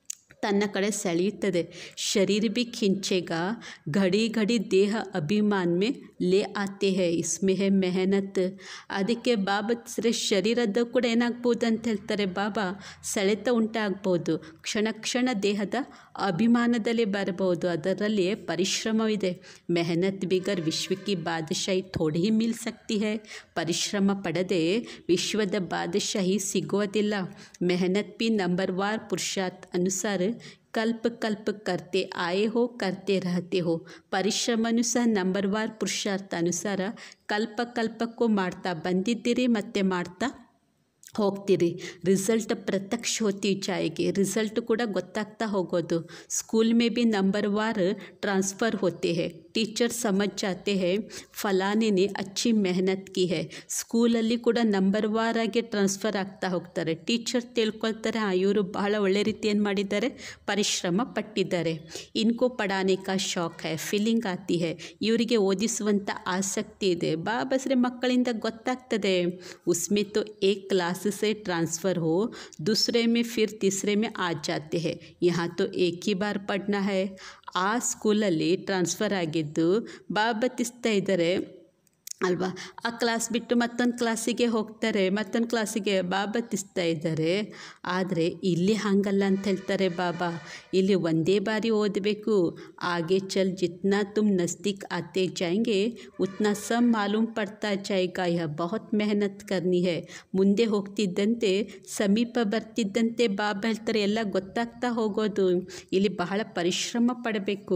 Speaker 4: ತನ್ನ ಕಡೆ ಸೆಳೆಯುತ್ತದೆ शरीर भी खींचेगा घड़ी घड़ी देह अभिमान में ले आते हैं इसमें है मेहनत ಅದಕ್ಕೆ ಬಾಬಾ ಸರಿ ಶರೀರದ ಕೂಡ ಏನಾಗ್ಬೋದು ಅಂತ ಹೇಳ್ತಾರೆ ಬಾಬಾ ಸೆಳೆತ ಉಂಟಾಗ್ಬೋದು ಕ್ಷಣ ಕ್ಷಣ ದೇಹದ ಅಭಿಮಾನದಲ್ಲಿ ಬರಬಹುದು ಅದರಲ್ಲಿ ಪರಿಶ್ರಮವಿದೆ ಮೆಹನತ್ ಬಿಗರ್ ವಿಶ್ವಕ್ಕೆ ಬಾದಶಾಹಿ ಥೋಡಿ ಹಿ ಮಿಲ್ ಸಕ್ತಿ ಹೈ ಪರಿಶ್ರಮ ಪಡದೆ ವಿಶ್ವದ ಬಾದಶಾಹಿ ಸಿಗೋದಿಲ್ಲ ಮೆಹನತ್ ಬಿ ನಂಬರ್ ವಾರ್ ಪುರುಷಾರ್ಥ ಅನುಸಾರ ಕಲ್ಪ ಕಲ್ಪ ಕರ್ತೆ ಆಯೆ ಹೋ ಕರ್ತೆ ರಹತೆ ಹೋ ಪರಿಶ್ರಮನೂ ಸಹ ನಂಬರ್ವಾರ್ ಪುರುಷಾರ್ಥ ಅನುಸಾರ ಕಲ್ಪ ಕಲ್ಪಕ್ಕೂ ಮಾಡ್ತಾ ಬಂದಿದ್ದೀರಿ ಮತ್ತು ಮಾಡ್ತಾ ಹೋಗ್ತೀರಿ ರಿಸಲ್ಟ್ ಪ್ರತ್ಯಕ್ಷ ಹೋತಿ ಜಾಯಿಗೆ ರಿಸಲ್ಟ್ ಕೂಡ ಗೊತ್ತಾಗ್ತಾ ಹೋಗೋದು ಸ್ಕೂಲ್ ಮೇ ಬಿ ನಂಬರ್ ವಾರ್ ಟ್ರಾನ್ಸ್फ़र होते हैं टीचर समझ जाते हैं ಫಲಾನೆ ने अच्छी मेहनत की है ಸ್ಕೂಲಲ್ಲಿ ಕೂಡ ನಂಬರ್ ವಾರ್ ಆಗಿ ಟ್ರಾನ್ಸ್ಫರ್ ಆಗ್ತಾ ಹೋಗ್ತಾರೆ ಟೀಚರ್ ತಿಳ್ಕೊಳ್ತಾರೆ ಆ ಇವರು ಬಹಳ ಒಳ್ಳೆ ರೀತಿ ಏನು ಮಾಡಿದ್ದಾರೆ ಪರಿಶ್ರಮ ಪಟ್ಟಿದ್ದಾರೆ ಇನ್ಕೋ ಪಡಾನೆ ಕಾ ಶಾಕ್ ಹೈ ಫೀಲಿಂಗ್ ಆತಿ ಹೈ ಇವರಿಗೆ ಓದಿಸುವಂಥ ಆಸಕ್ತಿ ಇದೆ ಬಾಬಸ್ರೆ ಮಕ್ಕಳಿಂದ ಗೊತ್ತಾಗ್ತದೆ ಉಸ್ಮೆ ತೋ ಏಕ್ क्लास से ट्रांसफ़र हो दूसरे में फिर तीसरे में आ जाते हैं यहाँ तो एक ही बार पढ़ना है ಆ ಸ್ಕೂಲಲ್ಲಿ ಟ್ರಾನ್ಸ್ಫರ್ ಆಗಿದ್ದು ಬಾಬತ್ತಿಸ್ತಾ ಇದ್ದಾರೆ ಅಲ್ವಾ ಆ ಕ್ಲಾಸ್ ಬಿಟ್ಟು ಮತ್ತೊಂದು ಕ್ಲಾಸಿಗೆ ಹೋಗ್ತಾರೆ ಮತ್ತೊಂದು ಕ್ಲಾಸಿಗೆ ಬಾಬತ್ತಿಸ್ತಾ ಇದ್ದಾರೆ ಆದರೆ ಇಲ್ಲಿ ಹಾಗಲ್ಲ ಅಂತ ಹೇಳ್ತಾರೆ ಬಾಬಾ ಇಲ್ಲಿ ಒಂದೇ ಬಾರಿ ಓದಬೇಕು ಆಗೆ ಚಲ್ ಜಿತ್ನಾ ತುಮ್ ನಜ್ದೀಕ್ ಆತೆ ಜಾಯಂಗೆ ಉತ್ನಾ ಸಬ್ ಮಾಲೂಮ್ ಪಡ್ತಾ ಜಾಯೇಗಾ ಯಹ ಬಹುತ್ ಮೆಹನತ್ ಕರ್ನಿ ಹೈ ಮುಂದೆ ಹೋಗ್ತಿದ್ದಂತೆ ಸಮೀಪ ಬರ್ತಿದ್ದಂತೆ ಬಾಬಾ ಹೇಳ್ತಾರೆ ಎಲ್ಲ ಗೊತ್ತಾಗ್ತಾ ಹೋಗೋದು ಇಲ್ಲಿ ಬಹಳ ಪರಿಶ್ರಮ ಪಡಬೇಕು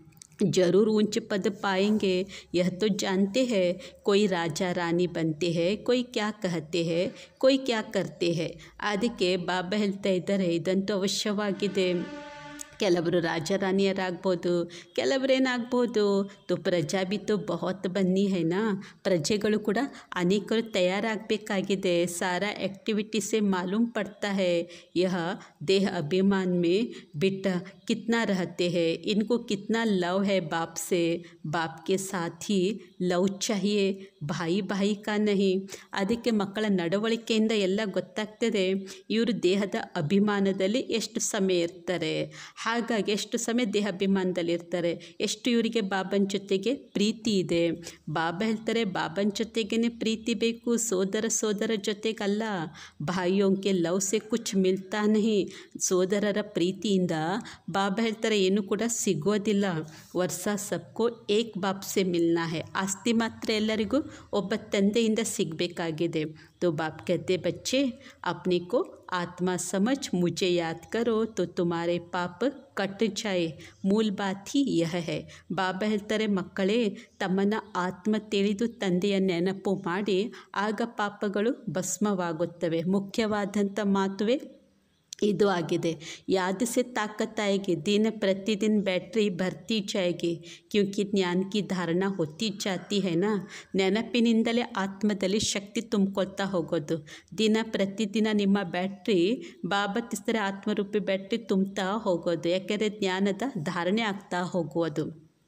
Speaker 4: जरूर ऊंच पद पाएंगे यह तो जानते हैं कोई राजा रानी बनते हैं कोई क्या कहते हैं कोई क्या करते हैं ಅದಕ್ಕೆ ಬಾಬಾ ಹೇಳ್ತಾ ಇದ್ದಾರೆ ಇದಂತೂ ಅವಶ್ಯವಾಗಿದೆ ಕೆಲವರು ರಾಜ ರಾಣಿಯರಾಗ್ಬೋದು ಕೆಲವರೇನಾಗ್ಬೋದು ತೋ ಪ್ರಜಾ ಬಿ ತೋ ಬಹುತ್ ಬನ್ನಿ ಹೈನಾ ಪ್ರಜೆಗಳು ಕೂಡ ಅನೇಕರು ತಯಾರಾಗಬೇಕಾಗಿದೆ ಸಾರಾ एक्टिविटी से मालूम पड़ता है यह देह अभिमान में बेटा कितना रहते हैं इनको कितना लव है बाप से बाप के साथ ही ಲವ್ ಚಾಹಿಯೇ ಬಾಯಿ ಬಾಯಿ ಕಾ ನಹಿ ಅದಕ್ಕೆ ಮಕ್ಕಳ ನಡವಳಿಕೆಯಿಂದ ಎಲ್ಲ ಗೊತ್ತಾಗ್ತದೆ ಇವರು ದೇಹದ ಅಭಿಮಾನದಲ್ಲಿ ಎಷ್ಟು ಸಮಯ ಇರ್ತಾರೆ ಹಾಗಾಗಿ ಎಷ್ಟು ಸಮಯ ದೇಹ ಅಭಿಮಾನದಲ್ಲಿ ಇರ್ತಾರೆ ಎಷ್ಟು ಇವರಿಗೆ ಬಾಬನ ಜೊತೆಗೆ ಪ್ರೀತಿ ಇದೆ ಬಾಬಾ ಹೇಳ್ತಾರೆ ಬಾಬನ ಜೊತೆಗೇ ಪ್ರೀತಿ ಬೇಕು ಸೋದರ ಸೋದರ ಜೊತೆಗಲ್ಲ ಬಾಯಿಯೋಂಕೆ ಲವ್ ಸೆ ಕುಚ್ ಮಿಲ್ತಾ ನಹಿ ಸೋದರರ ಪ್ರೀತಿಯಿಂದ ಬಾಬಾ ಹೇಳ್ತಾರೆ ಏನು ಕೂಡ ಸಿಗೋದಿಲ್ಲ ವರ್ಷ ಸಬ್ಕೋ ಏಕ್ ಬಾಪ್ ಸೆ ಮಿಲ್ನಾ ಹೈ ಆಸ್ತಿ ಮಾತ್ರ ಎಲ್ಲರಿಗೂ ಒಬ್ಬ ತಂದೆಯಿಂದ ಸಿಗಬೇಕಾಗಿದೆ तो बाप कहते बच्चे अपने को आत्मा समझ मुझे याद करो तो तुम्हारे पाप ಕಟ್ ಜಾಯ್ ಮೂಲ ಬಾತ್ ಹಿ ಯಹ ಹೈ ಬಾಬಾ ಹೇಳ್ತಾರೆ ಮಕ್ಕಳೇ ತಮ್ಮನ್ನು ಆತ್ಮ ತಿಳಿದು ತಂದೆಯ ನೆನಪು ಮಾಡಿ ಆಗ ಪಾಪಗಳು ಭಸ್ಮವಾಗುತ್ತವೆ ಮುಖ್ಯವಾದಂಥ ಮಾತುವೆ ಇದು ಆಗಿದೆ याद से ताकत आएगी दिन प्रतिदिन बैटरी बढ़ती जाएगी क्योंकि ज्ञान की धारणा होती जाती है ना ನೆನಪಿನಿಂದಲೇ ಆತ್ಮದಲ್ಲಿ ಶಕ್ತಿ ತುಂಬಿಕೊಳ್ತಾ ಹೋಗೋದು ದಿನ ಪ್ರತಿದಿನ ನಿಮ್ಮ ಬ್ಯಾಟ್ರಿ ಬಾಬತ್ತಿಸಿದ್ರೆ ಆತ್ಮರೂಪಿ ಬ್ಯಾಟ್ರಿ ತುಂಬ್ತಾ ಹೋಗೋದು ಯಾಕೆಂದರೆ ಜ್ಞಾನದ ಧಾರಣೆ ಆಗ್ತಾ ಹೋಗುವುದು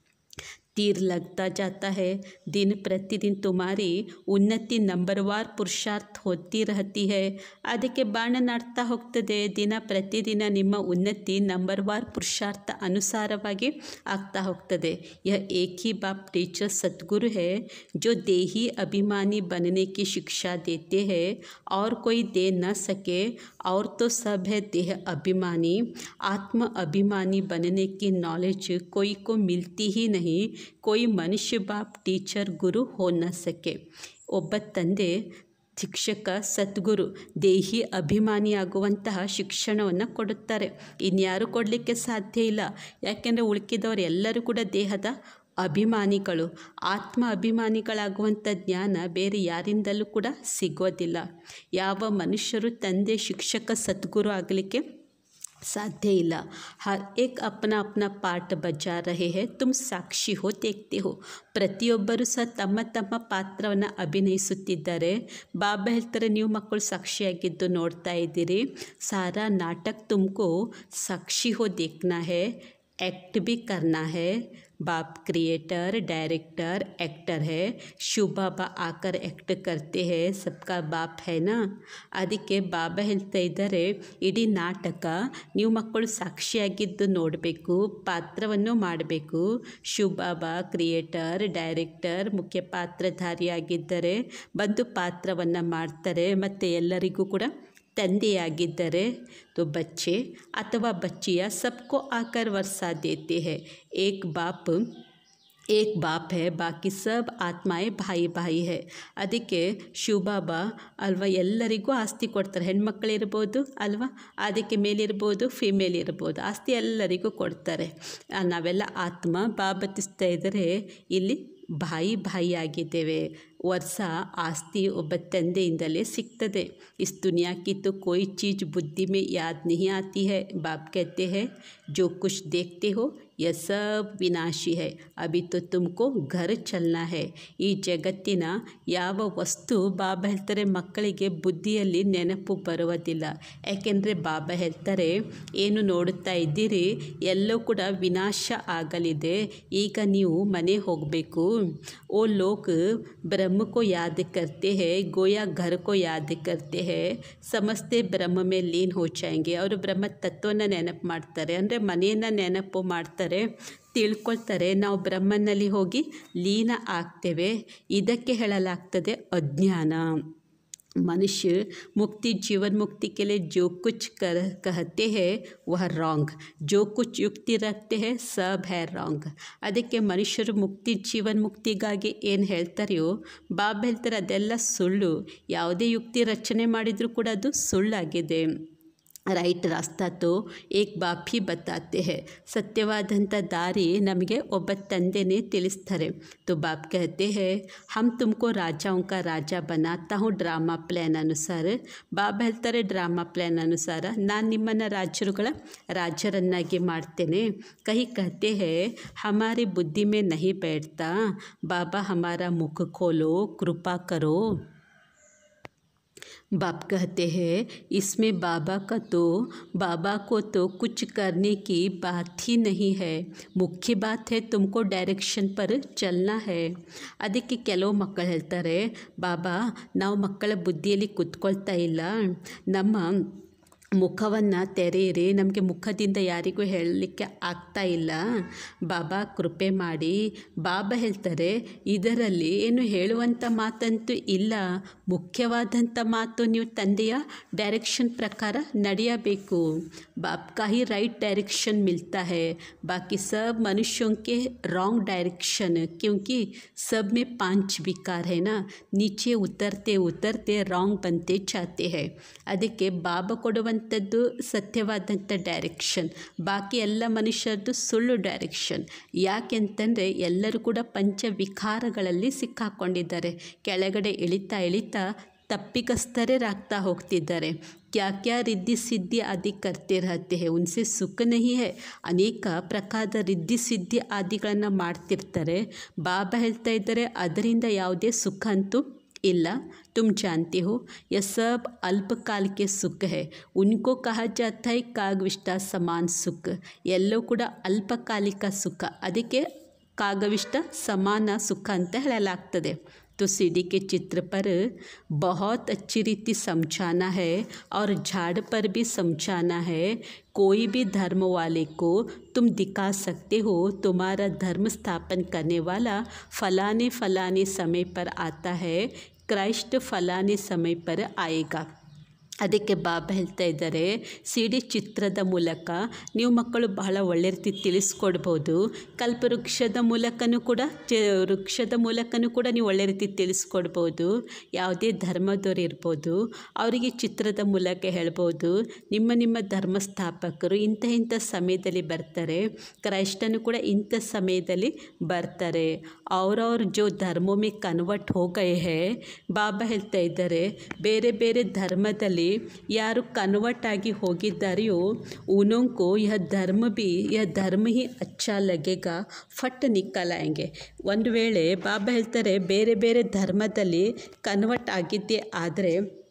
Speaker 4: तीर लगता जाता है दिन प्रतिदिन तुम्हारी ಉನ್ನತಿ ನಂಬರ್ವಾರ್ ಪುರುಷಾರ್ಥ ಹೋತಿ ರಹತಿ ಹೈ ಅದಕ್ಕೆ ಬಾಣ ನಾಡ್ತಾ ಹೋಗ್ತದೆ ದಿನ ಪ್ರತಿದಿನ ನಿಮ್ಮ ಉನ್ನತಿ ನಂಬರ್ವಾರ್ ಪುರುಷಾರ್ಥ ಅನುಸಾರವಾಗಿ ಆಗ್ತಾ ಹೋಗ್ತದೆ यह एक ही बाप टीचर सतगुरु है जो देही अभिमानी बनने की शिक्षा देते हैं और कोई दे न सके और तो सब है देह अभिमानी आत्म अभिमानी बनने की नॉलेज कोई को मिलती ही नहीं कोई मनुष्य बाप टीचर गुरु हो न सके ಒಬ್ಬ ತಂದೆ ಶಿಕ್ಷಕ ಸದ್ಗುರು ದೇಹಿ ಅಭಿಮಾನಿಯಾಗುವಂತಹ ಶಿಕ್ಷಣವನ್ನು ಕೊಡುತ್ತಾರೆ ಇನ್ಯಾರು ಕೊಡಲಿಕ್ಕೆ ಸಾಧ್ಯ ಇಲ್ಲ ಯಾಕೆಂದರೆ ಉಳುಕಿದವರು ಎಲ್ಲರೂ ಕೂಡ ದೇಹದ ಅಭಿಮಾನಿಗಳು ಆತ್ಮ ಅಭಿಮಾನಿಗಳಾಗುವಂಥ ಜ್ಞಾನ ಬೇರೆ ಯಾರಿಂದಲೂ ಕೂಡ ಸಿಗೋದಿಲ್ಲ ಯಾವ ಮನುಷ್ಯರು ತಂದೆ ಶಿಕ್ಷಕ ಸದ್ಗುರು ಆಗಲಿಕ್ಕೆ साध्य ಇಲ್ಲ ಹರ್ ಏಕ್ ಅಪ್ನಾ ಅಪ್ನಾ ಪಾಠ ಬಜಾ ರಹೆ ಹೇ ತುಮ್ ಸಾಕ್ಷಿ ಹೋ ದೇಖ್ತೆ ಹೋ ಪ್ರತಿಯೊಬ್ಬರೂ ಸಹ ತಮ್ಮ ತಮ್ಮ ಪಾತ್ರವನ್ನು ಅಭಿನಯಿಸುತ್ತಿದ್ದಾರೆ ಬಾಬಾ ಹೇಳ್ತಾರೆ ನೀವು ಮಕ್ಕಳು ಸಾಕ್ಷಿಯಾಗಿದ್ದು ನೋಡ್ತಾ ಇದ್ದೀರಿ ಸಾರಾ ನಾಟಕ ತುಮಕು ಸಾಕ್ಷಿ ಹೋ ದೇಖ್ನಾ ಹೇ एक्ट भी करना है बाप क्रिएटर डायरेक्टर एक्टर है ಶಿವ ಬಾಬಾ ಆಕರ್ ಆ್ಯಕ್ಟ್ ಕರ್ತೆ ಹೇ ಸಬ್ಕಾ ಬಾಪ್ ಹೈ ನಾ ಅದಕ್ಕೆ ಬಾಬಾ ಹೇಳ್ತಾ ಇದ್ದಾರೆ ಇಡೀ ನಾಟಕ ನೀವು ಮಕ್ಕಳು ಸಾಕ್ಷಿಯಾಗಿದ್ದು ನೋಡಬೇಕು ಪಾತ್ರವನ್ನು ಮಾಡಬೇಕು ಶಿವ ಬಾಬಾ ಕ್ರಿಯೇಟರ್ ಡೈರೆಕ್ಟರ್ ಮುಖ್ಯ ಪಾತ್ರಧಾರಿಯಾಗಿದ್ದರೆ ಬಂದು ಪಾತ್ರವನ್ನು ಮಾಡ್ತಾರೆ ಮತ್ತು ಎಲ್ಲರಿಗೂ ಕೂಡ ತಂದೆಯಾಗಿದ್ದರೆ तो बच्चे अथवा बच्चियाँ सबको आकर वर्षा देते हैं एक बाप एक बाप है बाकी सब ಆತ್ಮಾಯೇ ಭಾಯಿ ಭಾಯಿ ಹೇ ಅದಕ್ಕೆ ಶಿವಬಾಬಾ ಅಲ್ವಾ ಎಲ್ಲರಿಗೂ ಆಸ್ತಿ ಕೊಡ್ತಾರೆ ಹೆಣ್ಮಕ್ಳಿರ್ಬೋದು ಅಲ್ವಾ ಅದಕ್ಕೆ ಮೇಲಿರ್ಬೋದು ಫಿಮೇಲ್ ಇರ್ಬೋದು ಆಸ್ತಿ ಎಲ್ಲರಿಗೂ ಕೊಡ್ತಾರೆ ಆ, ನಾವೆಲ್ಲ ಆತ್ಮ ಬಾಬತಿಸ್ತಾ ಇದ್ದರೆ ಇಲ್ಲಿ ಭಾಯಿ ಭಾಯಿ ಆಗಿದ್ದೇವೆ ವರ್ಷ ಆಸ್ತಿ ಒಬ್ಬ ತಂದೆಯಿಂದಲೇ ಸಿಗ್ತದೆ इस दुनिया की तो कोई चीज़ बुद्धि में याद नहीं आती है बाप कहते हैं जो कुछ देखते हो यह सब विनाशी है अभी तो तुमको घर चलना है ಈ ಜಗತ್ತಿನ ಯಾವ ವಸ್ತು ಬಾಬಾ ಹೇಳ್ತಾರೆ ಮಕ್ಕಳಿಗೆ ಬುದ್ಧಿಯಲ್ಲಿ ನೆನಪು ಬರುವುದಿಲ್ಲ ಯಾಕೆಂದರೆ ಬಾಬಾ ಹೇಳ್ತಾರೆ ಏನು ನೋಡುತ್ತಾ ಇದ್ದೀರಿ ಎಲ್ಲವೂ ಕೂಡ ವಿನಾಶ ಆಗಲಿದೆ ಈಗ ನೀವು ಮನೆ ಹೋಗಬೇಕು ಓ ಲೋಕ ब्रह्म को याद करते हैं गोया घर को याद करते हैं ಸಮಸ್ತೆ ಬ್ರಹ್ಮ ಮೇಲೆ ಲೀನ್ ಹೋ ಜಾಯಂಗೆ ಅವರು ಬ್ರಹ್ಮ ತತ್ವನ ನೆನಪು ಮಾಡ್ತಾರೆ ಅಂದರೆ ಮನೆಯನ್ನು ನೆನಪು ಮಾಡ್ತಾರೆ ತಿಳ್ಕೊಳ್ತಾರೆ ನಾವು ಬ್ರಹ್ಮನಲ್ಲಿ ಹೋಗಿ ಲೀನ ಆಗ್ತೇವೆ ಇದಕ್ಕೆ ಹೇಳಲಾಗ್ತದೆ ಅಜ್ಞಾನ मनुष्य मुक्ति जीवन मुक्ति के लिए जो कुछ कर कहते हैं वह रॉन्ग जो कुछ युक्ति रखते हैं सब है रॉन्ग ಅದಕ್ಕೆ ಮನುಷ್ಯರು ಮುಕ್ತಿ ಜೀವನ್ ಮುಕ್ತಿಗಾಗಿ ಏನು ಹೇಳ್ತಾರೆಯೋ ಬಾಬಾ ಹೇಳ್ತಾರೆ ಅದೆಲ್ಲ ಸುಳ್ಳು ಯಾವುದೇ ಯುಕ್ತಿ ರಚನೆ ಮಾಡಿದರೂ ಕೂಡ ಅದು ಸುಳ್ಳಾಗಿದೆ ರೈಟ್ ರಾಸ್ತಾ ತೋ ಏಕ್ ಬಾಪ್ ಹಿ ಬತಾತೆ ಹೇ ಸತ್ಯವಾದಂಥ ದಾರಿ ನಮಗೆ ಒಬ್ಬ ತಂದೆನೇ ತಿಳಿಸ್ತಾರೆ तो बाप कहते हैं हम तुमको राजाओं का राजा बनाता हूँ ಡ್ರಾಮಾ ಪ್ಲ್ಯಾನ್ ಅನುಸಾರ ಬಾಬಾ ಹೇಳ್ತಾರೆ ಡ್ರಾಮಾ ಪ್ಲ್ಯಾನ್ ಅನುಸಾರ ನಾನು ನಿಮ್ಮನ್ನು ರಾಜರುಗಳ ರಾಜರನ್ನಾಗಿ ಮಾಡ್ತೇನೆ ಕಹಿ कहते हैं हमारी बुद्धि में नहीं बैठता बाबा हमारा मुख खोलो कृपा करो बाप कहते हैं इसमें बाबा का तो बाबा को तो कुछ करने की बात ही नहीं है ಮುಖ್ಯ ಬಾತ್ ಹೇ ತುಮಕೋ ಡೈರೆಕ್ಷನ್ ಪರ್ ಚಲನ ಹೇ ಅದಕ್ಕೆ ಕೆಲವು ಮಕ್ಕಳು ಹೇಳ್ತಾರೆ ಬಾಬಾ ನಾವು ಮಕ್ಕಳ ಬುದ್ಧಿಯಲ್ಲಿ ಕುತ್ಕೊಳ್ತಾ ಇಲ್ಲ ನಮ್ಮ ಮುಖವನ್ನು ತೆರೆಯಿರಿ ನಮಗೆ ಮುಖದಿಂದ ಯಾರಿಗೂ ಹೇಳಲಿಕ್ಕೆ ಆಗ್ತಾ ಇಲ್ಲ ಬಾಬಾ ಕೃಪೆ ಮಾಡಿ ಬಾಬಾ ಹೇಳ್ತಾರೆ ಇದರಲ್ಲಿ ಏನು ಹೇಳುವಂಥ ಮಾತಂತೂ ಇಲ್ಲ ಮುಖ್ಯವಾದಂಥ ಮಾತು ನೀವು ತಂದೆಯ ಡೈರೆಕ್ಷನ್ ಪ್ರಕಾರ ನಡೆಯಬೇಕು बाप का ही राइट डायरेक्शन मिलता है बाकी सब मनुष्यों के रॉन्ग डायरेक्शन क्योंकि सब में पांच विकार है ना नीचे उतरते उतरते ರಾಂಗ್ ಬಂತೆ ಚಾತೆ ಹೇ ಅದಕ್ಕೆ ಬಾಬಾ ಕೊಡುವಂಥದ್ದು ಸತ್ಯವಾದಂಥ ಡೈರೆಕ್ಷನ್ ಬಾಕಿ ಎಲ್ಲ ಮನುಷ್ಯರದ್ದು ಸುಳ್ಳು ಡೈರೆಕ್ಷನ್ ಯಾಕೆಂತಂದರೆ ಎಲ್ಲರೂ ಕೂಡ ಪಂಚ ವಿಕಾರಗಳಲ್ಲಿ ಸಿಕ್ಕಾಕೊಂಡಿದ್ದಾರೆ ಕೆಳಗಡೆ ಇಳಿತಾ ಇಳಿತಾ ತಪ್ಪಿಕಸ್ತರರಾಗ್ತಾ ಹೋಗ್ತಿದ್ದಾರೆ क्या क्या रिद्धि सिद्धि आदि करते रहते हैं उनसे ಸುಖ नहीं है ಅನೇಕ ಪ್ರಕಾರದ ರಿದ್ಧಿ ಸಿದ್ಧಿ ಆದಿಗಳನ್ನು ಮಾಡ್ತಿರ್ತಾರೆ ಬಾಬಾ ಹೇಳ್ತಾ ಇದ್ದಾರೆ ಅದರಿಂದ ಯಾವುದೇ ಸುಖ ಅಂತೂ ಇಲ್ಲ तुम जानते हो यह सब अल्पकाल के सुख है उनको कहा जाता है कागविष्टा समान सुख ಎಲ್ಲವೂ ಕೂಡ ಅಲ್ಪಕಾಲಿಕ ಸುಖ ಅದಕ್ಕೆ ಕಾಗವಿಷ್ಟ ಸಮಾನ ಸುಖ ಅಂತ ಹೇಳಲಾಗ್ತದೆ तो सीढ़ी के चित्र पर बहुत अच्छी रीति समझाना है और झाड़ पर भी समझाना है कोई भी धर्म वाले को तुम दिखा सकते हो तुम्हारा धर्म स्थापन करने वाला फलाने फलाने समय पर आता है क्राइस्ट फलाने समय पर आएगा ಅದಕ್ಕೆ ಬಾಬಾ ಹೇಳ್ತಾ ಇದ್ದಾರೆ ಸಿಡಿ ಚಿತ್ರದ ಮೂಲಕ ನೀವು ಮಕ್ಕಳು ಬಹಳ ಒಳ್ಳೆ ರೀತಿ ತಿಳಿಸ್ಕೊಡ್ಬೋದು ಕಲ್ಪವೃಕ್ಷದ ಮೂಲಕನೂ ಕೂಡ ಚ ವೃಕ್ಷದ ಮೂಲಕನೂ ಕೂಡ ನೀವು ಒಳ್ಳೆ ರೀತಿ ತಿಳಿಸ್ಕೊಡ್ಬೋದು ಯಾವುದೇ ಧರ್ಮದವ್ರು ಇರ್ಬೋದು ಅವರಿಗೆ ಚಿತ್ರದ ಮೂಲಕ ಹೇಳ್ಬೋದು ನಿಮ್ಮ ನಿಮ್ಮ ಧರ್ಮ ಸ್ಥಾಪಕರು ಇಂಥ ಇಂಥ ಸಮಯದಲ್ಲಿ ಬರ್ತಾರೆ ಕ್ರೈಸ್ತನು ಕೂಡ ಇಂಥ ಸಮಯದಲ್ಲಿ ಬರ್ತಾರೆ ಅವ್ರವ್ರ ಜೋ ಧರ್ಮೋ ಮೇ ಕನ್ವರ್ಟ್ ಹೋ ಗಯೇ ಹೇ ಬಾಬಾ ಹೇಳ್ತಾ ಇದ್ದಾರೆ ಬೇರೆ ಬೇರೆ ಧರ್ಮದಲ್ಲಿ ಯಾರು ಕನ್ವರ್ಟ್ ಆಗಿ ಹೋಗಿದ್ದಾರೆಯೋ ಉನೋಂಕೋ ಯಹ ಧರ್ಮ ಬಿ ಯಹ ಧರ್ಮ ಹಿ ಅಚ್ಚಾ ಲಗೆಗಾ ಫಟ್ ನಿಕ್ಕಲಾಯಂಗೆ ಒಂದು ವೇಳೆ ಬಾಬಾ ಹೇಳ್ತಾರೆ ಬೇರೆ ಬೇರೆ ಧರ್ಮದಲ್ಲಿ ಕನ್ವರ್ಟ್ ಆಗಿದ್ದೇ ಆದರೆ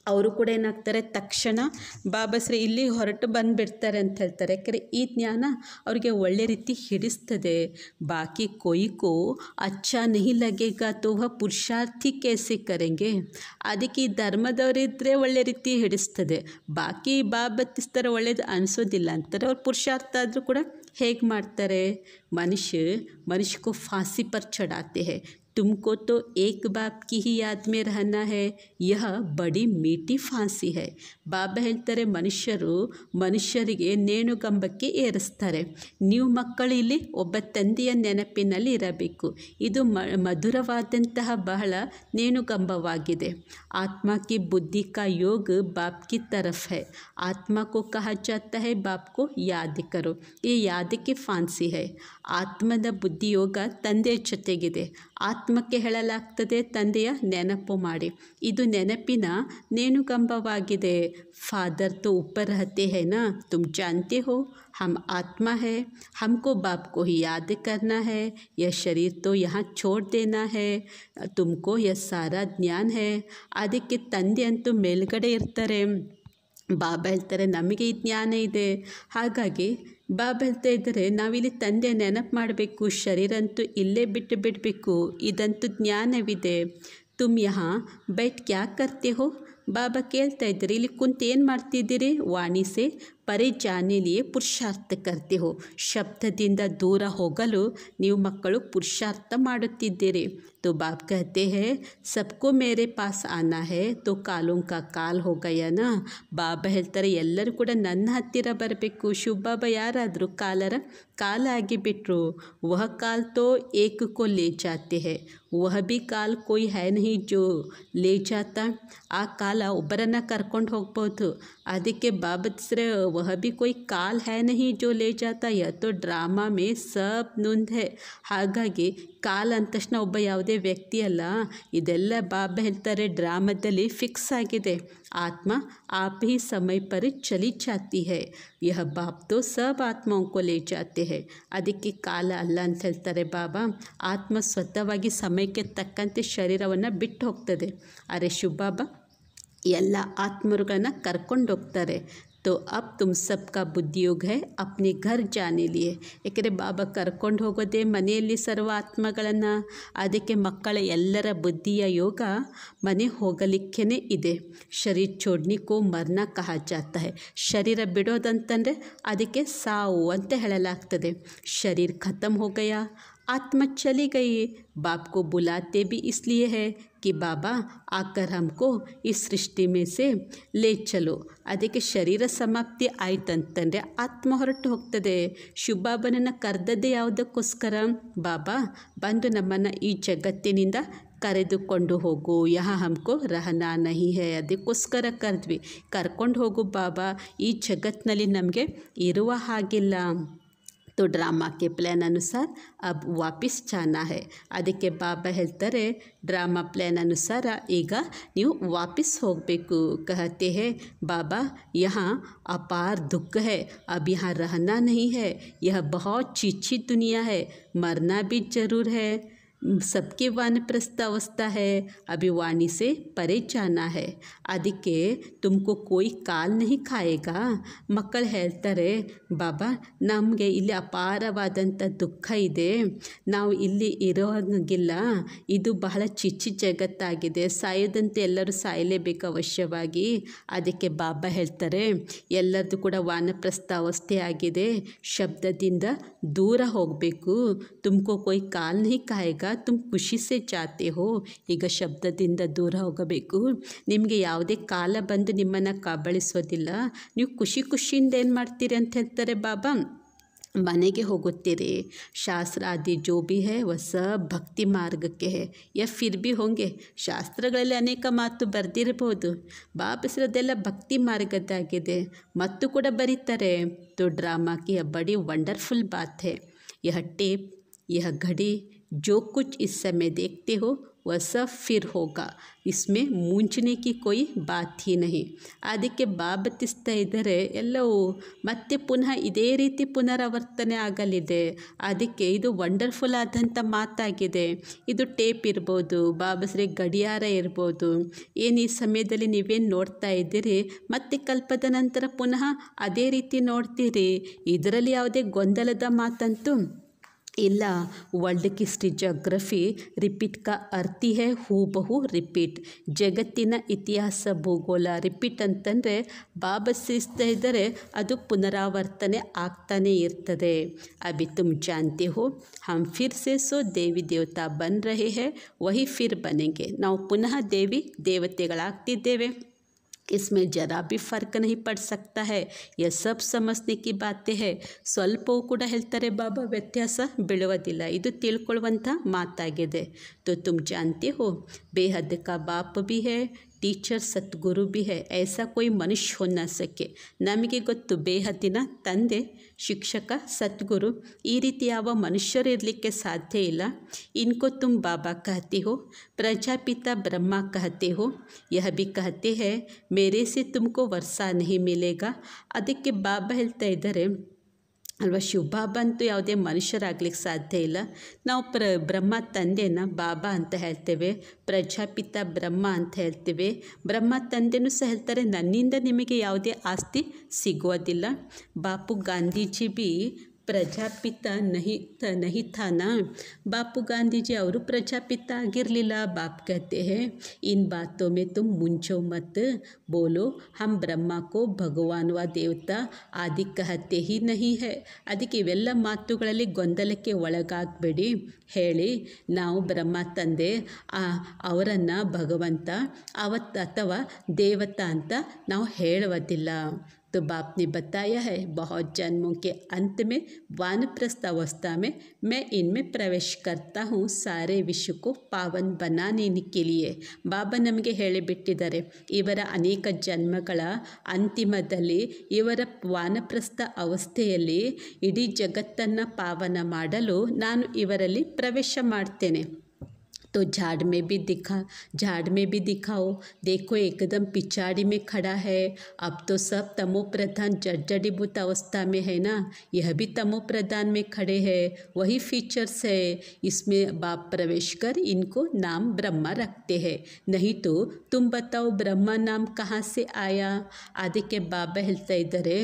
Speaker 4: ಅವರು ಕೂಡ ಏನಾಗ್ತಾರೆ ತಕ್ಷಣ ಬಾಬಾಸ್ರಿ ಇಲ್ಲಿ ಹೊರಟು ಬಂದುಬಿಡ್ತಾರೆ ಅಂತ ಹೇಳ್ತಾರೆ ಯಾಕಂದರೆ ಈ ಜ್ಞಾನ ಅವ್ರಿಗೆ ಒಳ್ಳೆ ರೀತಿ ಹಿಡಿಸ್ತದೆ ಬಾಕಿ ಕೊಯ್ಕೋ ಅಚ್ಚ ನಹಿ ಲಗೇಗ ತೋ ವಹ ಪುರುಷಾರ್ಥಿ ಕೇಸಿ ಕರೆಂಗೆ ಅದಕ್ಕೆ ಈ ಧರ್ಮದವರಿದ್ದರೆ ಒಳ್ಳೆ ರೀತಿ ಹಿಡಿಸ್ತದೆ ಬಾಕಿ ಬಾಬತ್ತಿಸ್ತಾರೆ ಒಳ್ಳೇದು ಅನಿಸೋದಿಲ್ಲ ಅಂತಾರೆ ಅವ್ರು ಪುರುಷಾರ್ಥ ಆದರೂ ಕೂಡ ಹೇಗೆ ಮಾಡ್ತಾರೆ ಮನುಷ್ಯ ಮನುಷ್ಯ को फांसी पर चढ़ाते हैं तुमको तो एक बाप की ही याद में रहना है यह ಬಡಿ ಮೀಟಿ ಫಾನ್ಸಿ है ಬಾಬಾ ಹೇಳ್ತಾರೆ ಮನುಷ್ಯರು ಮನುಷ್ಯರಿಗೆ ನೇಣುಗಂಬಕ್ಕೆ ಏರಿಸ್ತಾರೆ ನೀವು ಮಕ್ಕಳು ಇಲ್ಲಿ ಒಬ್ಬ ತಂದೆಯ ನೆನಪಿನಲ್ಲಿ ಇರಬೇಕು ಇದು ಮ ಮಧುರವಾದಂತಹ ಬಹಳ ನೇಣುಗಂಬವಾಗಿದೆ ಆತ್ಮ की बुद्धि का योग बाप की तरफ है आत्मा को कहा जाता है बाप को याद करो ये याद की ಫಾನ್ಸಿ है ಆತ್ಮದ ಬುದ್ಧಿಯೋಗ ತಂದೆಯ ಜೊತೆಗಿದೆ ಆತ್ಮಕ್ಕೆ ಹೇಳಲಾಗ್ತದೆ ತಂದೆಯ ನೆನಪು ಮಾಡಿ ಇದು ನೆನಪಿನ ನೇಣುಗಂಬವಾಗಿದೆ ಫಾದರ್ तो ऊपर रहते हैं ना तुम जानते हो हम आत्मा है हमको बाप को ही याद करना है यह शरीर तो यहाँ छोड़ देना है तुमको यह सारा ज्ञान है ಅದಕ್ಕೆ ತಂದೆ ಅಂತೂ ಮೇಲ್ಗಡೆ ಇರ್ತಾರೆ ಬಾಬಾ ಹೇಳ್ತಾರೆ ನಮಗೆ ಈ ಜ್ಞಾನ ಇದೆ ಹಾಗಾಗಿ ಬಾಬಾ ಹೇಳ್ತಾ ಇದ್ದಾರೆ ನಾವಿಲ್ಲಿ ತಂದೆ ನೆನಪು ಮಾಡಬೇಕು ಶರೀರ ಅಂತೂ ಇಲ್ಲೇ ಬಿಟ್ಟು ಬಿಡಬೇಕು ಇದಂತೂ ಜ್ಞಾನವಿದೆ ತುಮ್ ಯಹಾ ಬೈಟ್ ಕ್ಯಾ ಕರ್ತೆ ಹೋ ಬಾಬಾ ಕೇಳ್ತಾ ಇದ್ದಾರೆ ಇಲ್ಲಿ ಕುಂತು ಏನು ಮಾಡ್ತಿದ್ದೀರಿ ವಾಣಿ ಸೆ ಪರೆ ಜಾನೆ ಲಿಯೇ ಪುರುಷಾರ್ಥ ಕರ್ತೆ ಹೋ ಶಬ್ದದಿಂದ ದೂರ ಹೋಗಲು ನೀವು ಮಕ್ಕಳು ಪುರುಷಾರ್ಥ ಮಾಡುತ್ತಿದ್ದೀರಿ तो बाप कहते हैं सबको मेरे पास आना है तो ಕಾಲೋं का ಕಾಲ್ हो गया ना ಬಾಬಾ ಹೇಳ್ತಾರೆ ಎಲ್ಲರೂ ಕೂಡ ನನ್ನ ಹತ್ತಿರ ಬರಬೇಕು ಶಿವಬಾಬ ಯಾರಾದರೂ ಕಾಲರ ಕಾಲ ಆಗಿಬಿಟ್ರು ವಹ ಕಾಲ್ ತೋ ಏಕ ಕೋ ಲೇ ಜಾತೆ ಹೇ ವಹ ಬಿ ಕಾಲ್ ಕೋಯಿ ಹೈ ನಹಿ ಜೋ ಲೇ ಜಾತ ಆ ಕಾಲ ಒಬ್ಬರನ್ನು ಕರ್ಕೊಂಡು ಹೋಗ್ಬೋದು ಅದಕ್ಕೆ ಬಾಬತ್ಸ್ರೆ ವಹ ಬಿ ಕೋಯಿ ಕಾಲ್ ಹೈ ನಹಿ ಜೋ ಲೇ ಜಾತ ಯ ತೋ ಡ್ರಾಮಾ ಮೇ ಸಬ್ ನುಂದ್ ಹೇ ಹಾಗಾಗಿ ಕಾಲ್ ಅಂದ ತಕ್ಷಣ ಒಬ್ಬ ಯಾವುದೇ ವ್ಯಕ್ತಿ ಅಲ್ಲ ಇದೆಲ್ಲ ಬಾಬಾ ಹೇಳ್ತಾರೆ ಡ್ರಾಮದಲ್ಲಿ ಫಿಕ್ಸ್ ಆಗಿದೆ ಆತ್ಮ आप ही समय पर चली जाती है यह बाप तो सब ಆತ್ಮಾओं को ले जाते हैं ಅದಕ್ಕೆ ಕಾಲ ಅಲ್ಲ ಅಂತ ಹೇಳ್ತಾರೆ ಬಾಬಾ ಆತ್ಮ ಸ್ವತಃವಾಗಿ ಸಮಯಕ್ಕೆ ತಕ್ಕಂತೆ ಶರೀರವನ್ನು ಬಿಟ್ಟು ಹೋಗ್ತದೆ ಅರೆ ಶಿವಬಾಬಾ ಎಲ್ಲ ಆತ್ಮರುಗಳನ್ನ ಕರ್ಕೊಂಡು ಹೋಗ್ತಾರೆ तो अब तुम सबका ಬುದ್ಧಿಯೋಗ है अपने घर जाने लिए ಏಕೆಂದರೆ ಬಾಬಾ ಕರ್ಕೊಂಡು ಹೋಗೋದೇ ಮನೆಯಲ್ಲಿ ಸರ್ವ ಆತ್ಮಗಳನ್ನು ಅದಕ್ಕೆ ಮಕ್ಕಳ ಎಲ್ಲರ ಬುದ್ಧಿಯ ಯೋಗ ಮನೆ ಹೋಗಲಿಕ್ಕೇ ಇದೆ ಶರೀರ ಚೋಡ್ನಿಕೋ ಮರಣ ಕಹ ಜಾತ है ಶರೀರ ಬಿಡೋದಂತಂದರೆ ಅದಕ್ಕೆ ಸಾವು ಅಂತ ಹೇಳಲಾಗ್ತದೆ ಶರೀರ ಖತಮ್ हो गया आत्मा चली गई बाप को बुलाते भी इसलिए है कि बाबा आकर हमको इस सृष्टि में से ले चलो ಅದಕ್ಕೆ ಶರೀರ ಸಮಾಪ್ತಿ ಆಯ್ತಂತಂದರೆ ಆತ್ಮ ಹೊರಟು ಹೋಗ್ತದೆ ಶಿವಬಾಬನನ್ನು ಕರೆದದ್ದೇ ಯಾವುದಕ್ಕೋಸ್ಕರ ಬಾಬಾ ಬಂದು ನಮ್ಮನ್ನು ಈ ಜಗತ್ತಿನಿಂದ ಕರೆದುಕೊಂಡು ಹೋಗು ಯಹ ಹಮ್ಕೋ ರಹನಾ ನಹಿ ಹೇ ಅದಕ್ಕೋಸ್ಕರ ಕರೆದ್ವಿ ಕರ್ಕೊಂಡು ಹೋಗು ಬಾಬಾ ಈ ಜಗತ್ತಿನಲ್ಲಿ ನಮಗೆ ಇರುವ ಹಾಗಿಲ್ಲ तो ड्रामा के प्लान अनुसार अब ವಾಪಸ್ ಜಾನಾ ಹೇ ಅದಕ್ಕೆ ಬಾಬಾ ಹೇಳ್ತಾರೆ ಡ್ರಾಮಾ ಪ್ಲ್ಯಾನ್ ಅನುಸಾರ ಈಗ ನೀವು ವಾಪಸ್ ಹೋಗಬೇಕು कहते हैं बाबा यहाँ अपार दुख है अब यहाँ रहना नहीं है यह बहुत चीची दुनिया है मरना भी ज़रूर है सबके वानप्रस्थ अवस्था है अभी वाणी से परे जाना है ಅದಕ್ಕೆ ತುಮको कोई ಕಾಲ್ नहीं खाएगा ಮಕ್ಕಳು ಹೇಳ್ತಾರೆ ಬಾಬಾ ನಮಗೆ ಇಲ್ಲಿ ಅಪಾರವಾದಂಥ ದುಃಖ ಇದೆ ನಾವು ಇಲ್ಲಿ ಇರೋಂಗಿಲ್ಲ ಇದು ಬಹಳ ಚಿಚ್ಚಿ ಜಗತ್ತಾಗಿದೆ ಸಾಯೋದಂತೆ ಎಲ್ಲರೂ ಸಾಯಲೇಬೇಕು ಅವಶ್ಯವಾಗಿ ಅದಕ್ಕೆ ಬಾಬಾ ಹೇಳ್ತಾರೆ ಎಲ್ಲರದು ಕೂಡ ವಾನಪ್ರಸ್ಥ ಅವಸ್ಥೆ ಆಗಿದೆ ಶಬ್ದದಿಂದ ದೂರ ಹೋಗಬೇಕು ತುಮको कोई ಕಾಲ್ नहीं खाएगा ತುಮ್ ಖುಷಿ ಸೆ ಜಾತೆ ಹೋ ಈಗ ಶಬ್ದದಿಂದ ದೂರ ಹೋಗಬೇಕು ನಿಮಗೆ ಯಾವುದೇ ಕಾಲ ಬಂದು ನಿಮ್ಮನ್ನು ಕಬಳಿಸೋದಿಲ್ಲ ನೀವು ಖುಷಿ ಖುಷಿಯಿಂದ ಏನು ಮಾಡ್ತೀರಿ ಅಂತ ಹೇಳ್ತಾರೆ ಬಾಬಾ ಮನೆಗೆ ಹೋಗುತ್ತೀರಿ ಶಾಸ್ತ್ರ ಆದಿ ಜೋ ಬಿ ಹೇ ಹೊಸ ಭಕ್ತಿ ಮಾರ್ಗಕ್ಕೆ ಹೇ ಯ ಫಿರ್ ಬಿ ಹೋಂಗೆ ಶಾಸ್ತ್ರಗಳಲ್ಲಿ ಅನೇಕ ಮಾತು ಬರೆದಿರ್ಬೋದು ಬಾಪಿಸಿರೋದೆಲ್ಲ ಭಕ್ತಿ ಮಾರ್ಗದ್ದಾಗಿದೆ ಮತ್ತು ಕೂಡ ಬರೀತಾರೆ तो ड्रामा की यह बड़ी वंडरफुल बात है यह टेप यह घड़ी जो कुछ इस समय देखते हो वह सब फिर होगा इसमें मूंझने की कोई बात ही नहीं ಅದಕ್ಕೆ ಬಾಬತಿಸ್ತಾ ಇದ್ದರೆ ಎಲ್ಲವೂ ಮತ್ತೆ ಪುನಃ ಇದೇ ರೀತಿ ಪುನರಾವರ್ತನೆ ಆಗಲಿದೆ ಅದಕ್ಕೆ ಇದು ವಂಡರ್ಫುಲ್ ಆದಂಥ ಮಾತಾಗಿದೆ ಇದು ಟೇಪ್ ಇರ್ಬೋದು ಬಾಬಸ್ರಿ ಗಡಿಯಾರ ಇರ್ಬೋದು ಏನು ಈ ಸಮಯದಲ್ಲಿ ನೀವೇನು ನೋಡ್ತಾ ಇದ್ದೀರಿ ಮತ್ತೆ ಕಲ್ಪದ ನಂತರ ಪುನಃ ಅದೇ ರೀತಿ ನೋಡ್ತೀರಿ ಇದರಲ್ಲಿ ಯಾವುದೇ ಗೊಂದಲದ ಮಾತಂತೂ ಇಲ್ಲ ವರ್ಲ್ಡ್ ಹಿಸ್ಟ್ರಿ ಜೋಗ್ರಫಿ ರಿಪೀಟ್ ಕಾ ಅರ್ಥಿ ಹೇ ಹೂಬಹು ರಿಪೀಟ್ ಜಗತ್ತಿನ ಇತಿಹಾಸ ಭೂಗೋಳ ರಿಪೀಟ್ ಅಂತಂದರೆ ಬಾಬಸಿಸ್ತಾ ಇದ್ದರೆ ಅದು ಪುನರಾವರ್ತನೆ ಆಗ್ತಾನೇ ಇರ್ತದೆ ಅಭಿ ತುಮ್ ಜಾನ್ತೆ ಹೋ ಹಮ್ ಫಿರ್ ಸೆ ಸೋ ದೇವಿ ದೇವತಾ ಬನ್ ರಹೆ ಹೇ ವಹಿ ಫಿರ್ ಬನೆಂಗೆ ನಾವು ಪುನಃ ದೇವಿ ದೇವತೆಗಳಾಗ್ತಿದ್ದೇವೆ इसमें जरा भी फ़र्क नहीं पड़ सकता है यह सब समझने की बातें है ಸ್ವಲ್ಪವೂ ಕೂಡ ಹೇಳ್ತಾರೆ ಬಾಬಾ ವ್ಯತ್ಯಾಸ ಬೀಳುವುದಿಲ್ಲ ಇದು ತಿಳ್ಕೊಳ್ಳುವಂಥ ಮಾತಾಗಿದೆ तो तुम जानते हो बेहद का बाप भी है ಟೀಚರ್ ಸದ್ಗುರು ಬಿ ಹೇ ಐಸಾ ಕೊಯ್ ಮನುಷ್ಯ ಹೋ ನ ಸಕೆ ನಮಗೆ ಗೊತ್ತು ಬೇಹದ್ದಿನ ತಂದೆ ಶಿಕ್ಷಕ ಸದ್ಗುರು ಈ ರೀತಿ ಯಾವ ಮನುಷ್ಯರು ಇರಲಿಕ್ಕೆ ಸಾಧ್ಯ ಇಲ್ಲ ಇನ್ಕೋ ತುಮ್ ಬಾಬಾ ಕಹತೆ ಹೋ ಪ್ರಜಾಪಿತ ಬ್ರಹ್ಮ ಕಹತೆ ಹೋ ಯಹ ಬಿ ಕಹತೆ ಹೇ ಮೇರೆ ಸೆ ತುಮಕೋ ವರ್ಷ ನಹಿ ಮಿಲೇಗಾ ಅದಕ್ಕೆ ಬಾಬಾ ಹೇಳ್ತಾ ಇದ್ದಾರೆ ಅಲ್ವಾ ಶಿವಬಾಬಾ ಅಂತೂ ಯಾವುದೇ ಮನುಷ್ಯರಾಗ್ಲಿಕ್ಕೆ ಸಾಧ್ಯ ಇಲ್ಲ ನಾವು ಪ್ರ ಬ್ರಹ್ಮ ತಂದೆನ ಬಾಬಾ ಅಂತ ಹೇಳ್ತೇವೆ ಪ್ರಜಾಪಿತ ಬ್ರಹ್ಮ ಅಂತ ಹೇಳ್ತೇವೆ ಬ್ರಹ್ಮ ತಂದೆನೂ ಸಹ ಹೇಳ್ತಾರೆ ನನ್ನಿಂದ ನಿಮಗೆ ಯಾವುದೇ ಆಸ್ತಿ ಸಿಗೋದಿಲ್ಲ ಬಾಪು ಗಾಂಧೀಜಿ ಬಿ ಪ್ರಜಾಪಿತ ನಹಿ ತ ನಹಿ ಥಾನ ಬಾಪು ಗಾಂಧೀಜಿ ಅವರು ಪ್ರಜಾಪಿತ ಆಗಿರಲಿಲ್ಲ ಬಾಪ್ कहते हैं इन बातों में तुम मुंझो मत बोलो हम ब्रह्मा को भगवान व देवता आदि कहते ही नहीं है ಅದಕ್ಕೆ ಇವೆಲ್ಲ ಮಾತುಗಳಲ್ಲಿ ಗೊಂದಲಕ್ಕೆ ಒಳಗಾಗಬೇಡಿ ಹೇಳಿ ನಾವು ಬ್ರಹ್ಮ ತಂದೆ ಅವರನ್ನು ಭಗವಂತ ಅವತ್ ಅಥವಾ ದೇವತಾ ಅಂತ ನಾವು ಹೇಳುವುದಿಲ್ಲ तो बाप ने बताया है बहुत जन्मों के अंत में वानप्रस्थ अवस्था में मैं इनमें प्रवेश करता हूँ सारे विश्व को पावन बनाने के लिए ಬಾಬಾ ನಮಗೆ ಹೇಳಿಬಿಟ್ಟಿದ್ದಾರೆ ಇವರ ಅನೇಕ ಜನ್ಮಗಳ ಅಂತಿಮದಲ್ಲಿ ಇವರ ವಾನಪ್ರಸ್ಥ ಅವಸ್ಥೆಯಲ್ಲಿ ಇಡೀ ಜಗತ್ತನ್ನು ಪಾವನ ಮಾಡಲು ನಾನು ಇವರಲ್ಲಿ ಪ್ರವೇಶ ಮಾಡ್ತೇನೆ तो झाड़ में भी दिखा झाड़ में भी दिखाओ देखो एकदम पिछाड़ी में खड़ा है अब तो सब तमो प्रधान जर्जडीभूत अवस्था में है ना यह भी तमो प्रधान में खड़े हैं वही फीचर्स है इसमें बाप प्रवेश कर इनको नाम ब्रह्मा रखते हैं नहीं तो तुम बताओ ब्रह्मा नाम कहाँ से आया ಅದಕ್ಕೆ ಬಾಬಾ ಹೇಳ್ತಾ ಇದ್ದಾರೆ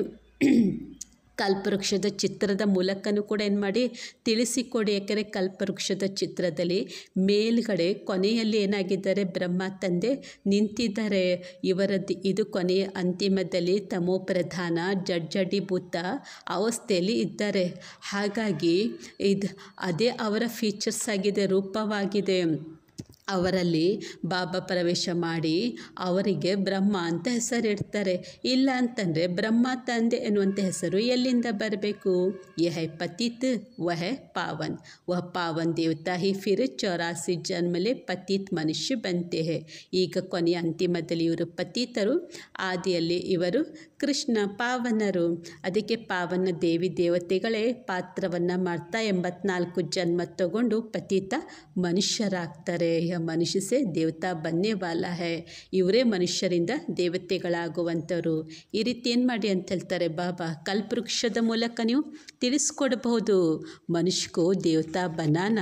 Speaker 4: ಕಲ್ಪವೃಕ್ಷದ ಚಿತ್ರದ ಮೂಲಕನೂ ಕೂಡ ಏನು ಮಾಡಿ ತಿಳಿಸಿಕೊಡಿ ಯಾಕೆಂದರೆ ಕಲ್ಪವೃಕ್ಷದ ಚಿತ್ರದಲ್ಲಿ ಮೇಲ್ಗಡೆ ಕೊನೆಯಲ್ಲಿ ಏನಾಗಿದ್ದಾರೆ ಬ್ರಹ್ಮ ತಂದೆ ನಿಂತಿದ್ದಾರೆ ಇವರದ್ದು ಇದು ಕೊನೆಯ ಅಂತಿಮದಲ್ಲಿ ತಮೋ ಪ್ರಧಾನ ಜಡ್ಜಡಿಭೂತ ಅವಸ್ಥೆಯಲ್ಲಿ ಇದ್ದಾರೆ ಹಾಗಾಗಿ ಇದು ಅದೇ ಅವರ ಫೀಚರ್ಸ್ ಆಗಿದೆ ರೂಪವಾಗಿದೆ ಅವರಲ್ಲಿ ಬಾಬಾ ಪ್ರವೇಶ ಮಾಡಿ ಅವರಿಗೆ ಬ್ರಹ್ಮ ಅಂತ ಹೆಸರಿಡ್ತಾರೆ ಇಲ್ಲ ಅಂತಂದರೆ ಬ್ರಹ್ಮ ತಂದೆ ಎನ್ನುವಂಥ ಹೆಸರು ಎಲ್ಲಿಂದ ಬರಬೇಕು ಯಹ ಪತಿತ್ ವಹ ಪಾವನ್ ವಹ ಪಾವನ್ ದೇವತಾ ಹಿ ಫಿರ್ ಚೌರಾಸಿ ಜನ್ಮಲೆ ಪತಿತ್ ಮನುಷ್ಯ ಬಂತೆ ಹೇ ಈಗ ಕೊನೆಯ ಅಂತಿಮದಲ್ಲಿ ಇವರು ಪತಿತರು ಆದಿಯಲ್ಲಿ ಇವರು ಕೃಷ್ಣ ಪಾವನರು ಅದಕ್ಕೆ ಪಾವನ ದೇವಿ ದೇವತೆಗಳೇ ಪಾತ್ರವನ್ನು ಮಾಡ್ತಾ ಎಂಬತ್ನಾಲ್ಕು ಜನ್ಮ ತಗೊಂಡು ಪತಿತ ಮನುಷ್ಯರಾಗ್ತಾರೆ ಮನುಷ್ಯ ಸೇ ದೇವತಾ ಬನ್ನೇ ವಾಲ ಹೇ ಇವರೇ ಮನುಷ್ಯರಿಂದ ದೇವತೆಗಳಾಗುವಂಥವ್ರು ಈ ರೀತಿ ಏನು ಮಾಡಿ ಅಂತ ಹೇಳ್ತಾರೆ ಬಾಬಾ ಕಲ್ಪವೃಕ್ಷದ ಮೂಲಕ ನೀವು ತಿಳಿಸ್ಕೊಡ್ಬಹುದು ಮನುಷ್ಯಕೋ ದೇವತಾ ಬನಾನ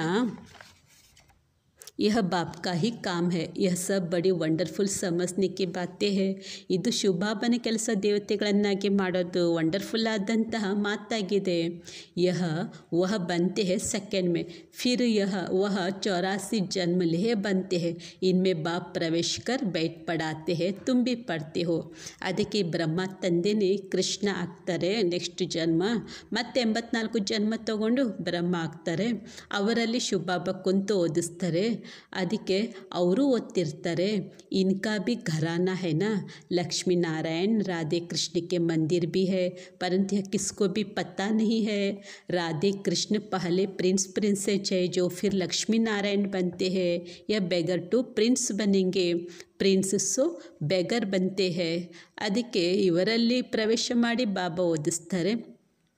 Speaker 4: यह बाप का ही काम है यह सब बड़ी ವಂಡರ್ಫುಲ್ ಸಮಜ್ನೆ ಕಿ ಬಾತೆ ಹೇ ಇದು ಶುಭಾಬನ ಕೆಲಸ ದೇವತೆಗಳನ್ನಾಗಿ ಮಾಡೋದು ವಂಡರ್ಫುಲ್ ಆದಂತಹ ಮಾತಾಗಿದೆ ಯಹ ವಹ ಬಂತೆ ಹೇ ಸೆಕೆಂಡ್ ಮೇ ಫಿರ್ ಯಹ ವಹ ಚೌರಾಸಿ ಜನ್ಮ ಲೇಹ ಬಂತೆ ಹೇ ಇನ್ಮೇ ಬಾಪ್ ಪ್ರವೇಶ ಕರ್ ಬೈಟ್ ಪಡಾತೆ ಹೇ ತುಮ್ ಭಿ ಪಡ್ತೆ ಹೋ ಅದಕ್ಕೆ ಬ್ರಹ್ಮ ತಂದೆನೇ ಕೃಷ್ಣ ಆಗ್ತಾರೆ ನೆಕ್ಸ್ಟ್ ಜನ್ಮ ಮತ್ತೆ ಎಂಬತ್ನಾಲ್ಕು ಜನ್ಮ ತಗೊಂಡು ಬ್ರಹ್ಮ ಆಗ್ತಾರೆ ಅವರಲ್ಲಿ ಶುಭಾಬ ಕುಂತು ಓದಿಸ್ತಾರೆ ಅದಕ್ಕೆ ಅವರು ಓದ್ತಿರ್ತಾರೆ इनका भी घराना है ना लक्ष्मी नारायण राधे कृष्ण के मंदिर भी है परंतु यह किसको भी पता नहीं है राधे कृष्ण पहले प्रिंस प्रिंसेस है जो फिर लक्ष्मी नारायण बनते हैं या बेगर टू प्रिंस बनेंगे ಪ್ರಿನ್ಸಸ್ಸು ಬೆಗರ್ ಬಂತೆ ಹೇ ಅದಕ್ಕೆ ಇವರಲ್ಲಿ ಪ್ರವೇಶ ಮಾಡಿ ಬಾಬಾ ಓದಿಸ್ತಾರೆ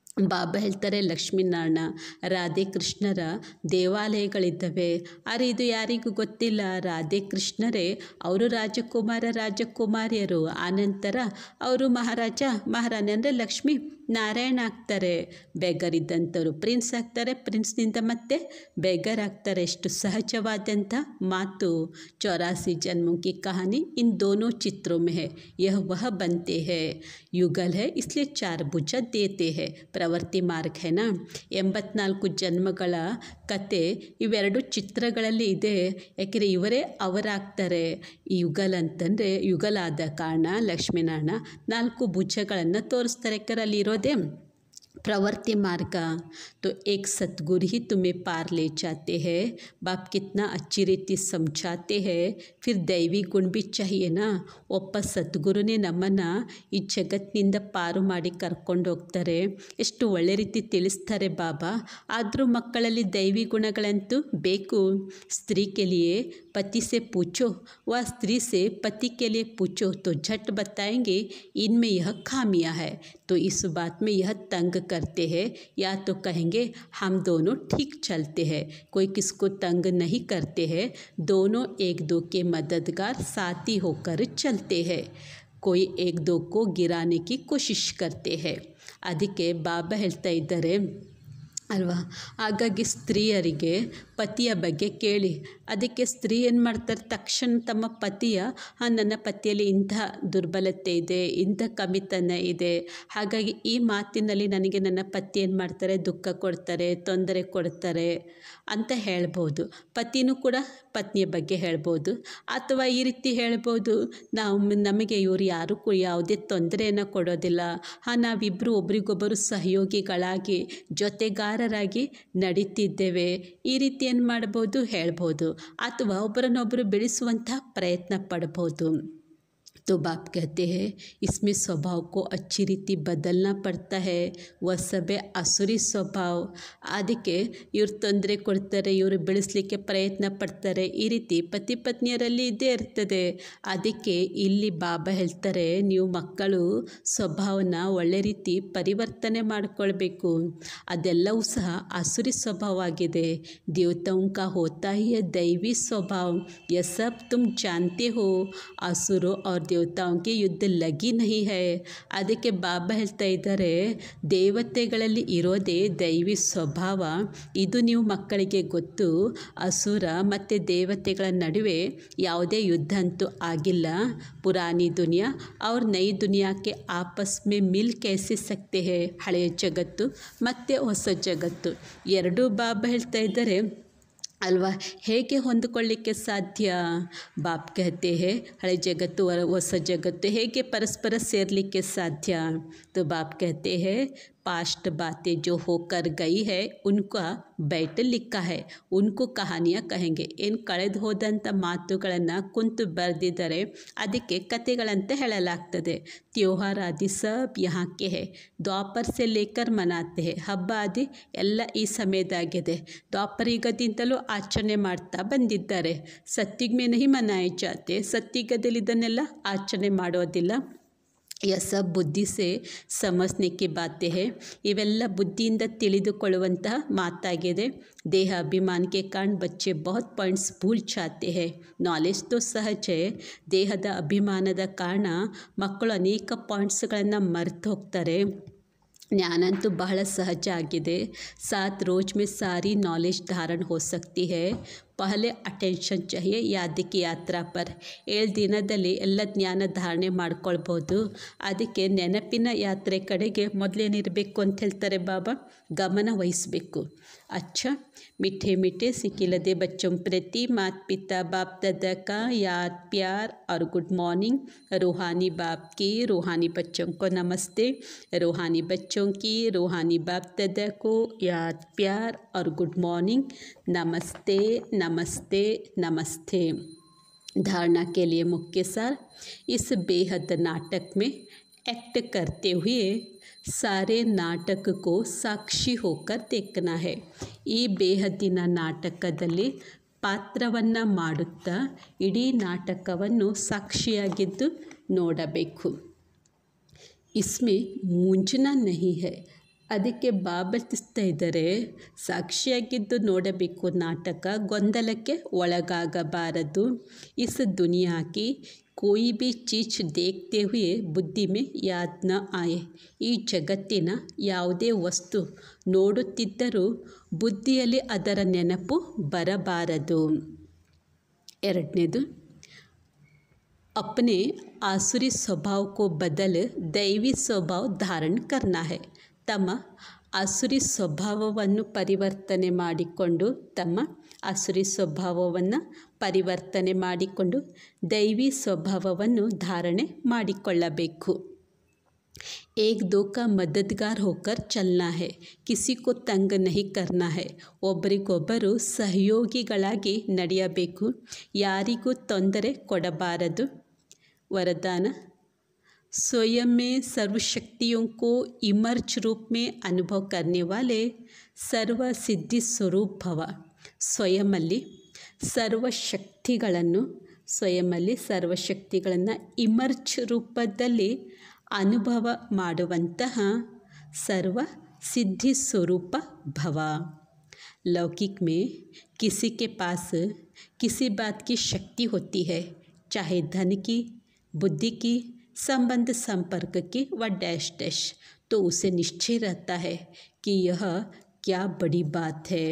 Speaker 4: ಬಾಬಾ ಹೇಳ್ತಾರೆ ಲಕ್ಷ್ಮೀನಾರಾಯಣ ರಾಧೆ ಕೃಷ್ಣರ ದೇವಾಲಯಗಳಿದ್ದಾವೆ ಆದರೆ ಇದು ಯಾರಿಗೂ ಗೊತ್ತಿಲ್ಲ ರಾಧೆ ಕೃಷ್ಣರೇ ಅವರು ರಾಜಕುಮಾರ ರಾಜಕುಮಾರಿಯರು ಆನಂತರ ಅವರು ಮಹಾರಾಜ ಮಹಾರಾಣಿ ಅಂದರೆ ಲಕ್ಷ್ಮೀ ನಾರಾಯಣ ಆಗ್ತಾರೆ ಬೆಗರ್ ಇದ್ದಂಥವ್ರು ಪ್ರಿನ್ಸ್ ಆಗ್ತಾರೆ ಪ್ರಿನ್ಸ್ನಿಂದ ಮತ್ತೆ ಬೆಗರ್ ಆಗ್ತಾರೆ ಎಷ್ಟು ಸಹಜವಾದಂಥ ಮಾತು ಚೌರಾಸಿ ಜನ್ಮों की कहानी इन दोनों चित्रों में है यह वह बनते हैं युगल है इसलिए चार भुजा देते हैं ಪ್ರವರ್ತಿ ಮಾರ್ಗ ಹೆನಾ ಎಂಬತ್ನಾಲ್ಕು ಜನ್ಮಗಳ ಕತೆ ಇವೆರಡು ಚಿತ್ರಗಳಲ್ಲಿ ಇದೆ ಯಾಕೆಂದರೆ ಇವರೇ ಅವರಾಗ್ತಾರೆ ಈ ಯುಗಲ್ ಅಂತಂದರೆ ಯುಗಲ್ ಆದ ಕಾರಣ ಲಕ್ಷ್ಮೀನಾರಾಯಣ ನಾಲ್ಕು ಭುಜಗಳನ್ನು ತೋರಿಸ್ತಾರೆ ಯಾಕಂದ್ರೆ ಅಲ್ಲಿ ಇರೋದೇ प्रवृत्ति मार्ग तो एक सतगुरु ही तुम्हें पार ले जाते हैं बाप कितना अच्छी रीति समझाते हैं फिर दैवी गुण भी चाहिए ना ಒಬ್ಬ ಸದ್ಗುರುನೇ ನಮ್ಮನ್ನು ಈ ಜಗತ್ತಿನಿಂದ ಪಾರು ಮಾಡಿ ಕರ್ಕೊಂಡು ಹೋಗ್ತಾರೆ ಎಷ್ಟು ಒಳ್ಳೆ ರೀತಿ ತಿಳಿಸ್ತಾರೆ ಬಾಬಾ ಆದರೂ ಮಕ್ಕಳಲ್ಲಿ ದೈವಿ ಗುಣಗಳಂತೂ ಬೇಕು स्त्री के लिए पति से पूछो व स्त्री से पति के लिए पूछो तो झट बताएंगे इनमें यह खामियां है तो इस बात में यह तंग करते हैं या तो कहेंगे हम दोनों ठीक चलते हैं कोई किसको तंग नहीं करते हैं दोनों एक दो के मददगार साथी होकर चलते हैं कोई एक दो को गिराने की कोशिश करते हैं ಅದಕ್ಕೆ ಬಾಬಾ ಹೇಳ್ತಾ ಇದ್ದಾರೆ ಅಲ್ವಾ ಹಾಗಾಗಿ ಸ್ತ್ರೀಯರಿಗೆ ಪತಿಯ ಬಗ್ಗೆ ಕೇಳಿ ಅದಕ್ಕೆ ಸ್ತ್ರೀ ಏನು ಮಾಡ್ತಾರೆ ತಕ್ಷಣ ತಮ್ಮ ಪತಿಯ ಹಾಂ ನನ್ನ ಪತಿಯಲ್ಲಿ ಇಂಥ ದುರ್ಬಲತೆ ಇದೆ ಇಂಥ ಕಮಿತನ ಇದೆ ಹಾಗಾಗಿ ಈ ಮಾತಿನಲ್ಲಿ ನನಗೆ ನನ್ನ ಪತಿ ಏನು ಮಾಡ್ತಾರೆ ದುಃಖ ಕೊಡ್ತಾರೆ ತೊಂದರೆ ಕೊಡ್ತಾರೆ ಅಂತ ಹೇಳ್ಬೋದು ಪತಿನೂ ಕೂಡ ಪತ್ನಿಯ ಬಗ್ಗೆ ಹೇಳ್ಬೋದು ಅಥವಾ ಈ ರೀತಿ ಹೇಳ್ಬೋದು ನಾವು ನಮಗೆ ಇವರು ಯಾರು ಕೂಡ ಯಾವುದೇ ತೊಂದರೆಯನ್ನು ಕೊಡೋದಿಲ್ಲ ಹಾಂ ನಾವಿಬ್ಬರು ಒಬ್ರಿಗೊಬ್ಬರು ಸಹಯೋಗಿಗಳಾಗಿ ಜೊತೆಗಾರರಾಗಿ ನಡೀತಿದ್ದೇವೆ ಈ ರೀತಿ ಏನು ಮಾಡ್ಬೋದು ಹೇಳ್ಬೋದು ಅಥವಾ ಒಬ್ಬರನ್ನೊಬ್ಬರು ಬೆಳೆಸುವಂಥ ಪ್ರಯತ್ನ ಪಡ್ಬೋದು तो बाप कहते हैं इसमें स्वभाव को अच्छी रीति बदलना पड़ता है वह सब है असुरी ಸ್ವಭಾವ ಅದಕ್ಕೆ ಇವ್ರು ತೊಂದರೆ ಕೊಡ್ತಾರೆ ಇವರು ಬೆಳೆಸಲಿಕ್ಕೆ ಪ್ರಯತ್ನ ಪಡ್ತಾರೆ ಈ ರೀತಿ ಪತಿ ಪತ್ನಿಯರಲ್ಲಿ ಇದ್ದೇ ಇರ್ತದೆ ಅದಕ್ಕೆ ಇಲ್ಲಿ ಬಾಬಾ ಹೇಳ್ತಾರೆ ನೀವು ಮಕ್ಕಳು ಸ್ವಭಾವನ ಒಳ್ಳೆ ರೀತಿ ಪರಿವರ್ತನೆ ಮಾಡಿಕೊಳ್ಬೇಕು ಅದೆಲ್ಲವೂ ಸಹ ಅಸುರಿ ಸ್ವಭಾವ ಆಗಿದೆ ದೇವತಾओं का होता ही है दैवी स्वभाव यह सब तुम जानते हो असुरों और ದೇವತಾओं के ಯುದ್ಧ ಲಗಿ ನಹಿ ಹೈ ಅದಕ್ಕೆ ಬಾಬಾ ಹೇಳ್ತಾ ಇದ್ದಾರೆ ದೇವತೆಗಳಲ್ಲಿ ಇರೋದೇ ದೈವಿ ಸ್ವಭಾವ ಇದು ನೀವು ಮಕ್ಕಳಿಗೆ ಗೊತ್ತು ಅಸುರ ಮತ್ತು ದೇವತೆಗಳ ನಡುವೆ ಯಾವುದೇ ಯುದ್ಧ ಅಂತೂ ಆಗಿಲ್ಲ ಪುರಾಣಿ ದುನಿಯಾ ಅವ್ರ ನೈ ದುನಿಯಾಕ್ಕೆ ಆಪಸ್ ಮೇ ಮಿಲ್ ಕೈಸೆ ಸಕ್ತೆ ಹೇ ಹಳೆಯ ಜಗತ್ತು ಮತ್ತು ಹೊಸ ಜಗತ್ತು ಎರಡೂ ಬಾಬಾ ಹೇಳ್ತಾ ಇದ್ದಾರೆ ಅಲ್ವಾ ಹೇಗೆ ಹೊಂದಿಕೊಳ್ಳಿಕ್ಕೆ ಸಾಧ್ಯ ಬಾಪ್ ಕಹತೆ ಹೇ ಹಳೆ ಜಗತ್ತು ಹೊಸ ಜಗತ್ತು ಹೇಗೆ ಪರಸ್ಪರ ಸೇರಲಿಕ್ಕೆ ಸಾಧ್ಯ तो बाप कहते हैं पास्ट बातें जो होकर गई है उनका बैठ लिखा है उनको ಕಹಾನಿಯ ಕಹೆಂಗೆ ಏನು ಕಳೆದು ಹೋದಂಥ ಮಾತುಗಳನ್ನು ಕುಂತು ಬರೆದಿದ್ದಾರೆ ಅದಕ್ಕೆ ಕತೆಗಳಂತ ಹೇಳಲಾಗ್ತದೆ ತ್ಯೋಹಾರ ಆದಿ ಸಬ್ ಯಹಾಕ್ಕೆ ಹೇ ದ್ವಾಪರ್ ಸೆ ಲೇಕರ್ ಮನಾತೆ ಹೇ ಹಬ್ಬ ಆದಿ ಎಲ್ಲ ಈ ಸಮಯದಾಗಿದೆ ದ್ವಾಪರ ಯುಗದಿಂದಲೂ ಆಚರಣೆ ಮಾಡ್ತಾ ಬಂದಿದ್ದಾರೆ ಸತ್ಯುಗ್ ಮೇ ನಹಿ ಮನಾಯೆ ಜಾತೆ ಸತ್ಯುಗದಲ್ಲಿ ಇದನ್ನೆಲ್ಲ ಆಚರಣೆ ಮಾಡೋದಿಲ್ಲ यह सब ಬುದ್ಧಿ ಸೆ ಸಮಜ್ನೆ ಕಿ ಬಾತೆ ಹೇ ಇವೆಲ್ಲ ಬುದ್ಧಿಯಿಂದ ತಿಳಿದುಕೊಳ್ಳುವಂತಹ ಮಾತಾಗಿದೆ ದೇಹ ಅಭಿಮಾನಕ್ಕೆ ಕಾರಣ ಬಚ್ಚೆ ಬಹುತ್ ಪಾಯಿಂಟ್ಸ್ ಭೂಲ್ ಚಾತೆ ಹೇ ನಾಲೆಜ್ ತೋ ಸಹಜ ಹೇ ದೇಹದ ಅಭಿಮಾನದ ಕಾರಣ ಮಕ್ಕಳು ಅನೇಕ ಪಾಯಿಂಟ್ಸ್ಗಳನ್ನು ಮರೆತು ಹೋಗ್ತಾರೆ ज्ञानंतु ಬಹಳ ಸಹಜ ಆಗಿದೆ सात रोज में सारी नॉलेज धारण हो सकती है ಪಹಲೆ ಅಟೆನ್ಷನ್ चाहिए ಯಾದಕ್ಕೆ ಯಾತ್ರಾ ಪರ್ ಏಳು ದಿನದಲ್ಲಿ ಎಲ್ಲ ಜ್ಞಾನ ಧಾರಣೆ ಮಾಡ್ಕೊಳ್ಬೋದು ಅದಕ್ಕೆ ನೆನಪಿನ ಯಾತ್ರೆ ಕಡೆಗೆ ಮೊದಲೇನಿರಬೇಕು ಅಂತ ಹೇಳ್ತಾರೆ ಬಾಬಾ ಗಮನ ವಹಿಸಬೇಕು ಅಚ್ಚ मीठे मीठे सिकिलदे बच्चों प्रति मात पिता बाप दादा का याद प्यार और गुड मॉर्निंग रूहानी बाप की रूहानी बच्चों को नमस्ते रूहानी बच्चों की रूहानी बाप दादा को याद प्यार और गुड मॉर्निंग नमस्ते नमस्ते नमस्ते धारणा के लिए मुख्य सार इस बेहद नाटक में एक्ट करते हुए सारे नाटक को ಸಾಕ್ಷಿ ಹೋಕರ್ देखना है ಈ ಬೇಹದ್ದಿನ ನಾಟಕದಲ್ಲಿ ಪಾತ್ರವನ್ನು ಮಾಡುತ್ತಾ ಇಡೀ ನಾಟಕವನ್ನು ಸಾಕ್ಷಿಯಾಗಿದ್ದು ನೋಡಬೇಕು इसमें मूंझना नहीं है ಅದಕ್ಕೆ ಬಾಬತಿಸ್ತಾ ಇದ್ದಾರೆ ಸಾಕ್ಷಿಯಾಗಿದ್ದು ನೋಡಬೇಕು ನಾಟಕ ಗೊಂದಲಕ್ಕೆ ಒಳಗಾಗಬಾರದು ಇಸ್ ದುನಿಯಾ ಕಿ ಕೋಯಿ ಬಿ ಚೀಜ್ ದೇಖ್ತೆ ಹುಯೆ ಬುದ್ಧಿ ಮೇ ಯಾದ್ ನ ಆಯೆ ಈ ಜಗತ್ತಿನ ಯಾವುದೇ ವಸ್ತು ನೋಡುತ್ತಿದ್ದರೂ ಬುದ್ಧಿಯಲ್ಲಿ ಅದರ ನೆನಪು ಬರಬಾರದು ಎರಡನೇದು अपने आसुरी स्वभाव को बदल दैवी स्वभाव धारण करना है ತಮ್ಮ ಆಸುರಿ ಸ್ವಭಾವವನ್ನು ಪರಿವರ್ತನೆ ಮಾಡಿಕೊಂಡು ತಮ್ಮ ಆಸುರಿ ಸ್ವಭಾವವನ್ನು ಪರಿವರ್ತನೆ ಮಾಡಿಕೊಂಡು ದೈವಿ ಸ್ವಭಾವವನ್ನು ಧಾರಣೆ ಮಾಡಿಕೊಳ್ಳಬೇಕು एक दो का मददगार होकर चलना है किसी को ತಂಗ नहीं करना है ಒಬ್ಬರಿಗೊಬ್ಬರು ಸಹಯೋಗಿಗಳಾಗಿ ನಡೆಯಬೇಕು ಯಾರಿಗೂ ತೊಂದರೆ ಕೊಡಬಾರದು वरदान स्वयं में सर्व शक्तियों को इमर्ज रूप में अनुभव करने वाले ಸರ್ವ ಸಿದ್ಧಿ ಸ್ವರೂಪ್ ಭವ ಸ್ವಯಮಲ್ಲಿ ಸರ್ವಶಕ್ತಿಗಳನ್ನು ಸ್ವಯಮಲ್ಲಿ ಸರ್ವಶಕ್ತಿಗಳನ್ನು ಇಮರ್ಜ್ ರೂಪದಲ್ಲಿ ಅನುಭವ ಮಾಡುವಂತಹ ಸರ್ವ सिद्धि स्वरूप भव लौकिक में किसी के पास किसी बात की शक्ति होती है चाहे धन की बुद्धि की संबंध संपर्क की व डैश डैश तो उसे निश्चय रहता है कि यह क्या बड़ी बात है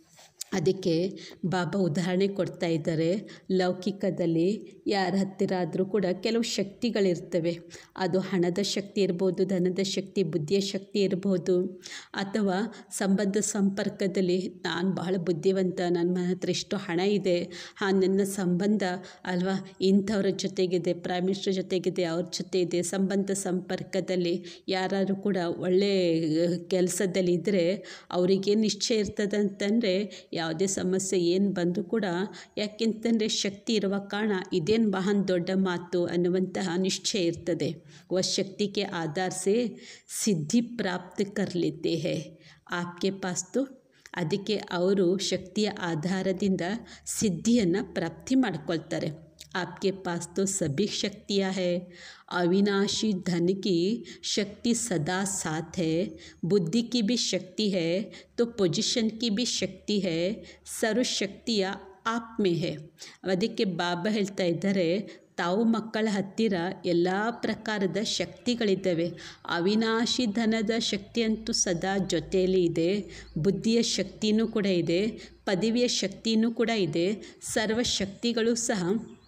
Speaker 4: ಅದಕ್ಕೆ ಬಾಬಾ ಉದಾಹರಣೆ ಕೊಡ್ತಾ ಇದ್ದಾರೆ ಲೌಕಿಕದಲ್ಲಿ ಯಾರ ಹತ್ತಿರ ಆದರೂ ಕೂಡ ಕೆಲವು ಶಕ್ತಿಗಳಿರ್ತವೆ ಅದು ಹಣದ ಶಕ್ತಿ ಇರ್ಬೋದು ಧನದ ಶಕ್ತಿ ಬುದ್ಧಿಯ ಶಕ್ತಿ ಇರ್ಬೋದು ಅಥವಾ ಸಂಬಂಧ ಸಂಪರ್ಕದಲ್ಲಿ ನಾನು ಬಹಳ ಬುದ್ಧಿವಂತ ನನ್ನ ಹತ್ರ ಇಷ್ಟು ಹಣ ಇದೆ ಹಾಂ ನನ್ನ ಸಂಬಂಧ ಅಲ್ವಾ ಇಂಥವ್ರ ಜೊತೆಗಿದೆ ಪ್ರೈಮ್ ಮಿನಿಸ್ಟರ್ ಜೊತೆಗಿದೆ ಅವ್ರ ಜೊತೆ ಇದೆ ಸಂಬಂಧ ಸಂಪರ್ಕದಲ್ಲಿ ಯಾರು ಕೂಡ ಒಳ್ಳೆಯ ಕೆಲಸದಲ್ಲಿ ಇದ್ದರೆ ಅವರಿಗೆ ನಿಶ್ಚಯ ಇರ್ತದೆ ಅಂತಂದರೆ ಯಾವುದೇ ಸಮಸ್ಯೆ ಏನು ಬಂದರೂ ಕೂಡ ಯಾಕೆಂತಂದರೆ ಶಕ್ತಿ ಇರುವ ಕಾರಣ ಇದೇನು ಮಹಾನ್ ದೊಡ್ಡ ಮಾತು ಅನ್ನುವಂತಹ ನಿಶ್ಚಯ ಇರ್ತದೆ ವ ಶಕ್ತಿ ಕೆ ಆಧಾರ ಸೆ ಸಿದ್ಧಿ ಪ್ರಾಪ್ತ ಕರ್ ಲೇತೆ ಹೇ ಆಪ್ಗೆ ಪಾಸ್ ತೋ ಅದಕ್ಕೆ ಅವರು ಶಕ್ತಿಯ ಆಧಾರದಿಂದ ಸಿದ್ಧಿಯನ್ನು ಪ್ರಾಪ್ತಿ ಮಾಡ್ಕೊಳ್ತಾರೆ आपके पास तो सभी शक्तियाँ है अविनाशी धन की शक्ति सदा साथ है बुद्धि की भी शक्ति है तो पोजीशन की भी शक्ति है सर्व शक्तियाँ आप में है ಅದಕ್ಕೆ ಬಾಬಾ ಹೇಳ್ತಾ ಇದ್ದಾರೆ ತಾವು ಮಕ್ಕಳ ಹತ್ತಿರ ಎಲ್ಲ ಪ್ರಕಾರದ ಶಕ್ತಿಗಳಿದ್ದಾವೆ ಅವಿನಾಶಿ ಧನದ ಶಕ್ತಿ ಅಂತೂ ಸದಾ ಜೊತೆಯಲ್ಲಿ ಇದೆ ಬುದ್ಧಿಯ ಶಕ್ತಿನೂ ಕೂಡ ಇದೆ ಪದವಿಯ ಶಕ್ತಿನೂ ಕೂಡ ಇದೆ ಸರ್ವ ಶಕ್ತಿಗಳು ಸಹ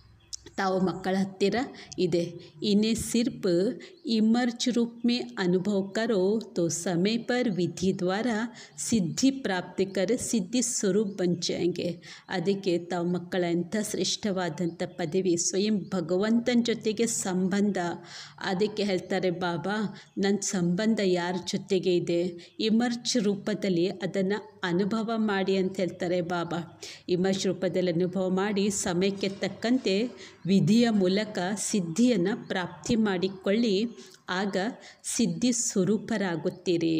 Speaker 4: ತಾವು ಮಕ್ಕಳ ಹತ್ತಿರ ಇದೆ इन्हें सिर्फ इमर्ज रूप में अनुभव करो तो समय पर विधि द्वारा ಸಿದ್ಧಿ ಪ್ರಾಪ್ತ कर ಸಿದ್ಧಿ ಸ್ವರೂಪ್ ಬನ್ ಜಾएंगे ಅದಕ್ಕೆ ತಾವು ಮಕ್ಕಳ ಎಂಥ ಶ್ರೇಷ್ಠವಾದಂಥ ಪದವಿ ಸ್ವಯಂ ಭಗವಂತನ ಜೊತೆಗೆ ಸಂಬಂಧ ಅದಕ್ಕೆ ಹೇಳ್ತಾರೆ ಬಾಬಾ ನನ್ನ ಸಂಬಂಧ ಯಾರ ಜೊತೆಗೆ ಇದೆ ಇಮರ್ಜ್ ರೂಪದಲ್ಲಿ ಅದನ್ನು ಅನುಭವ ಮಾಡಿ ಅಂತ ಹೇಳ್ತಾರೆ ಬಾಬಾ ಇಮರ್ಜ್ ರೂಪದಲ್ಲಿ ಅನುಭವ ಮಾಡಿ ಸಮಯಕ್ಕೆ ತಕ್ಕಂತೆ ವಿಧಿಯ ಮೂಲಕ ಸಿದ್ಧಿಯನ್ನು ಪ್ರಾಪ್ತಿ ಮಾಡಿಕೊಳ್ಳಿ ಆಗ ಸಿದ್ಧಿ ಸ್ವರೂಪರಾಗುತ್ತೀರಿ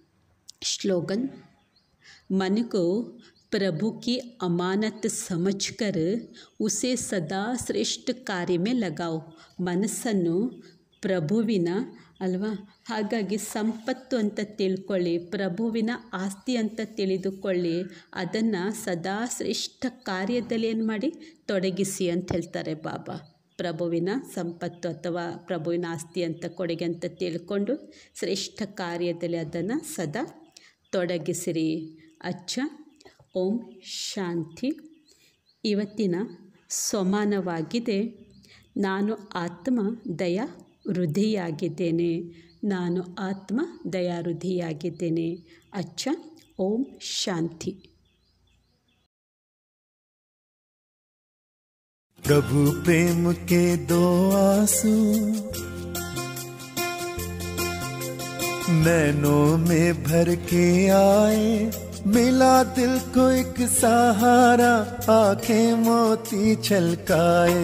Speaker 4: श्लोगन मन को प्रभु की अमानत समझकर उसे सदा ಶ್ರೇಷ್ಠ ಕಾರ್ಯ में लगाओ ಮನಸ್ಸನ್ನು ಪ್ರಭುವಿನ ಅಲ್ವಾ ಹಾಗಾಗಿ ಸಂಪತ್ತು ಅಂತ ತಿಳ್ಕೊಳ್ಳಿ ಪ್ರಭುವಿನ ಆಸ್ತಿ ಅಂತ ತಿಳಿದುಕೊಳ್ಳಿ ಅದನ್ನು ಸದಾ ಶ್ರೇಷ್ಠ ಕಾರ್ಯದಲ್ಲಿ ಏನು ಮಾಡಿ ತೊಡಗಿಸಿ ಅಂತ ಹೇಳ್ತಾರೆ ಬಾಬಾ ಪ್ರಭುವಿನ ಸಂಪತ್ತು ಅಥವಾ ಪ್ರಭುವಿನ ಆಸ್ತಿ ಅಂತ ಕೊಡುಗೆ ಅಂತ ತಿಳ್ಕೊಂಡು ಶ್ರೇಷ್ಠ ಕಾರ್ಯದಲ್ಲಿ ಅದನ್ನು ಸದಾ ತೊಡಗಿಸಿರಿ ಅಚ್ಚ ಓಂ ಶಾಂತಿ ಇವತ್ತಿನ ಸಮಾನವಾಗಿದೆ ನಾನು ಆತ್ಮ ದಯಾ ಹೃದಯಾಗಿದ್ದೇನೆ ನಾನು ಆತ್ಮ ದಯಾ ಹೃದಯಾಗಿದ್ದೇನೆ ಅಚ್ಚ ಓಂ ಶಾಂತಿ
Speaker 1: प्रभु प्रेम के दो आंसू नैनों में भर के आए मिला दिल को एक सहारा आंखें मोती छलकाए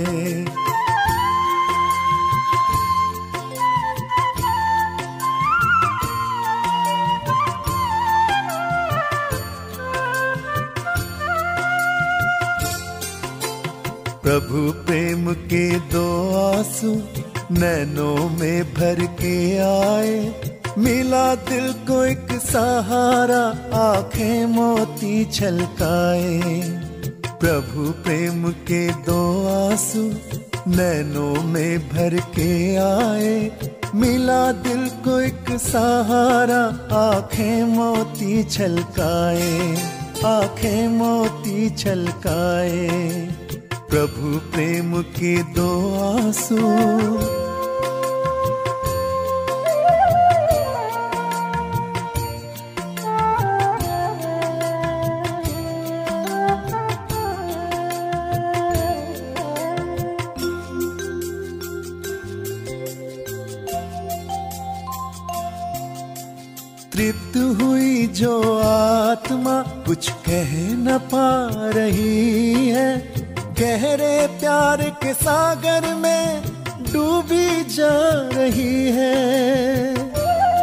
Speaker 1: प्रभु प्रेम के दो आंसू नैनों में भर के आए मिला दिल को एक सहारा आंखें मोती छलकाए प्रभु प्रेम के दो आंसू नैनों में भर के आए मिला दिल को एक सहारा आंखें मोती छलकाए आंखें मोती छलकाए प्रभु प्रेम के दो आंसू तृप्त हुई जो आत्मा कुछ कह न पा रही है गहरे प्यार के सागर में डूबी जा रही है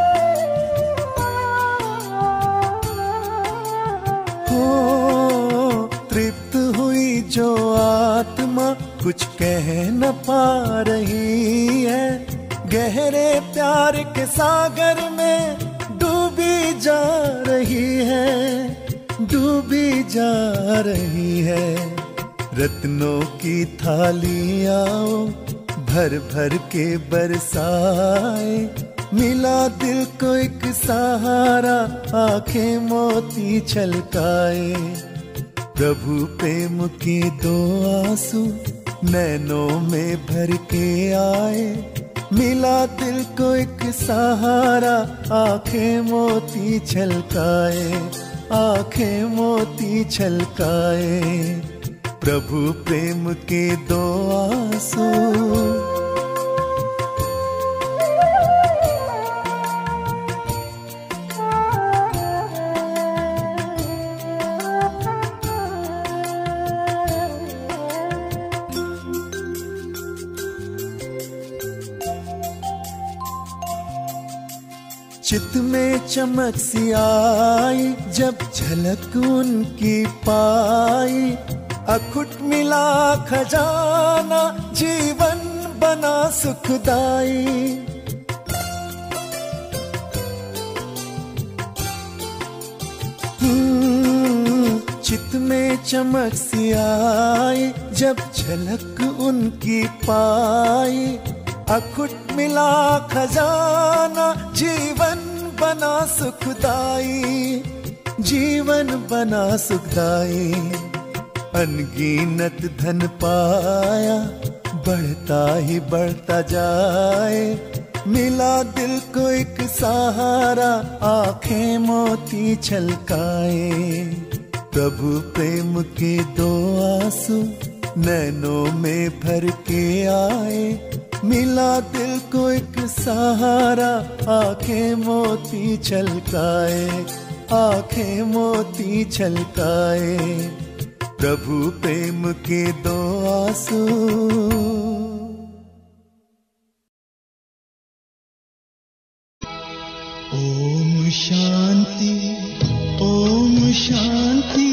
Speaker 1: हो तृप्त हुई जो आत्मा कुछ कह न पा रही है गहरे प्यार के सागर में डूबी जा रही है डूबी जा रही है रत्नों की थाली आओ भर भर के बरसाए मिला दिल को एक सहारा आंखें मोती छलकाए प्रभु प्रेम के दो आंसू नैनों में भर के आए मिला दिल को एक सहारा आंखें मोती छलकाए आंखें मोती छलकाए प्रभु प्रेम के दो आंसू चित में चमक सी आई जब झलक उनकी पाई अखुट मिला खजाना जीवन बना सुखदाई हम्म, चित में चमक सी आई जब झलक उनकी पाई अखुट मिला खजाना जीवन बना सुखदाई जीवन बना सुखदाई अनगिनत धन पाया बढ़ता ही बढ़ता जाए मिला दिल को एक सहारा आंखें मोती छलकाए प्रभु प्रेम के दो आंसू नैनों में भर के आए मिला दिल को एक सहारा आंखें मोती छलकाए आंखें मोती छलकाए प्रभु प्रेम के दो आंसू
Speaker 5: ओम शांति ओम शांति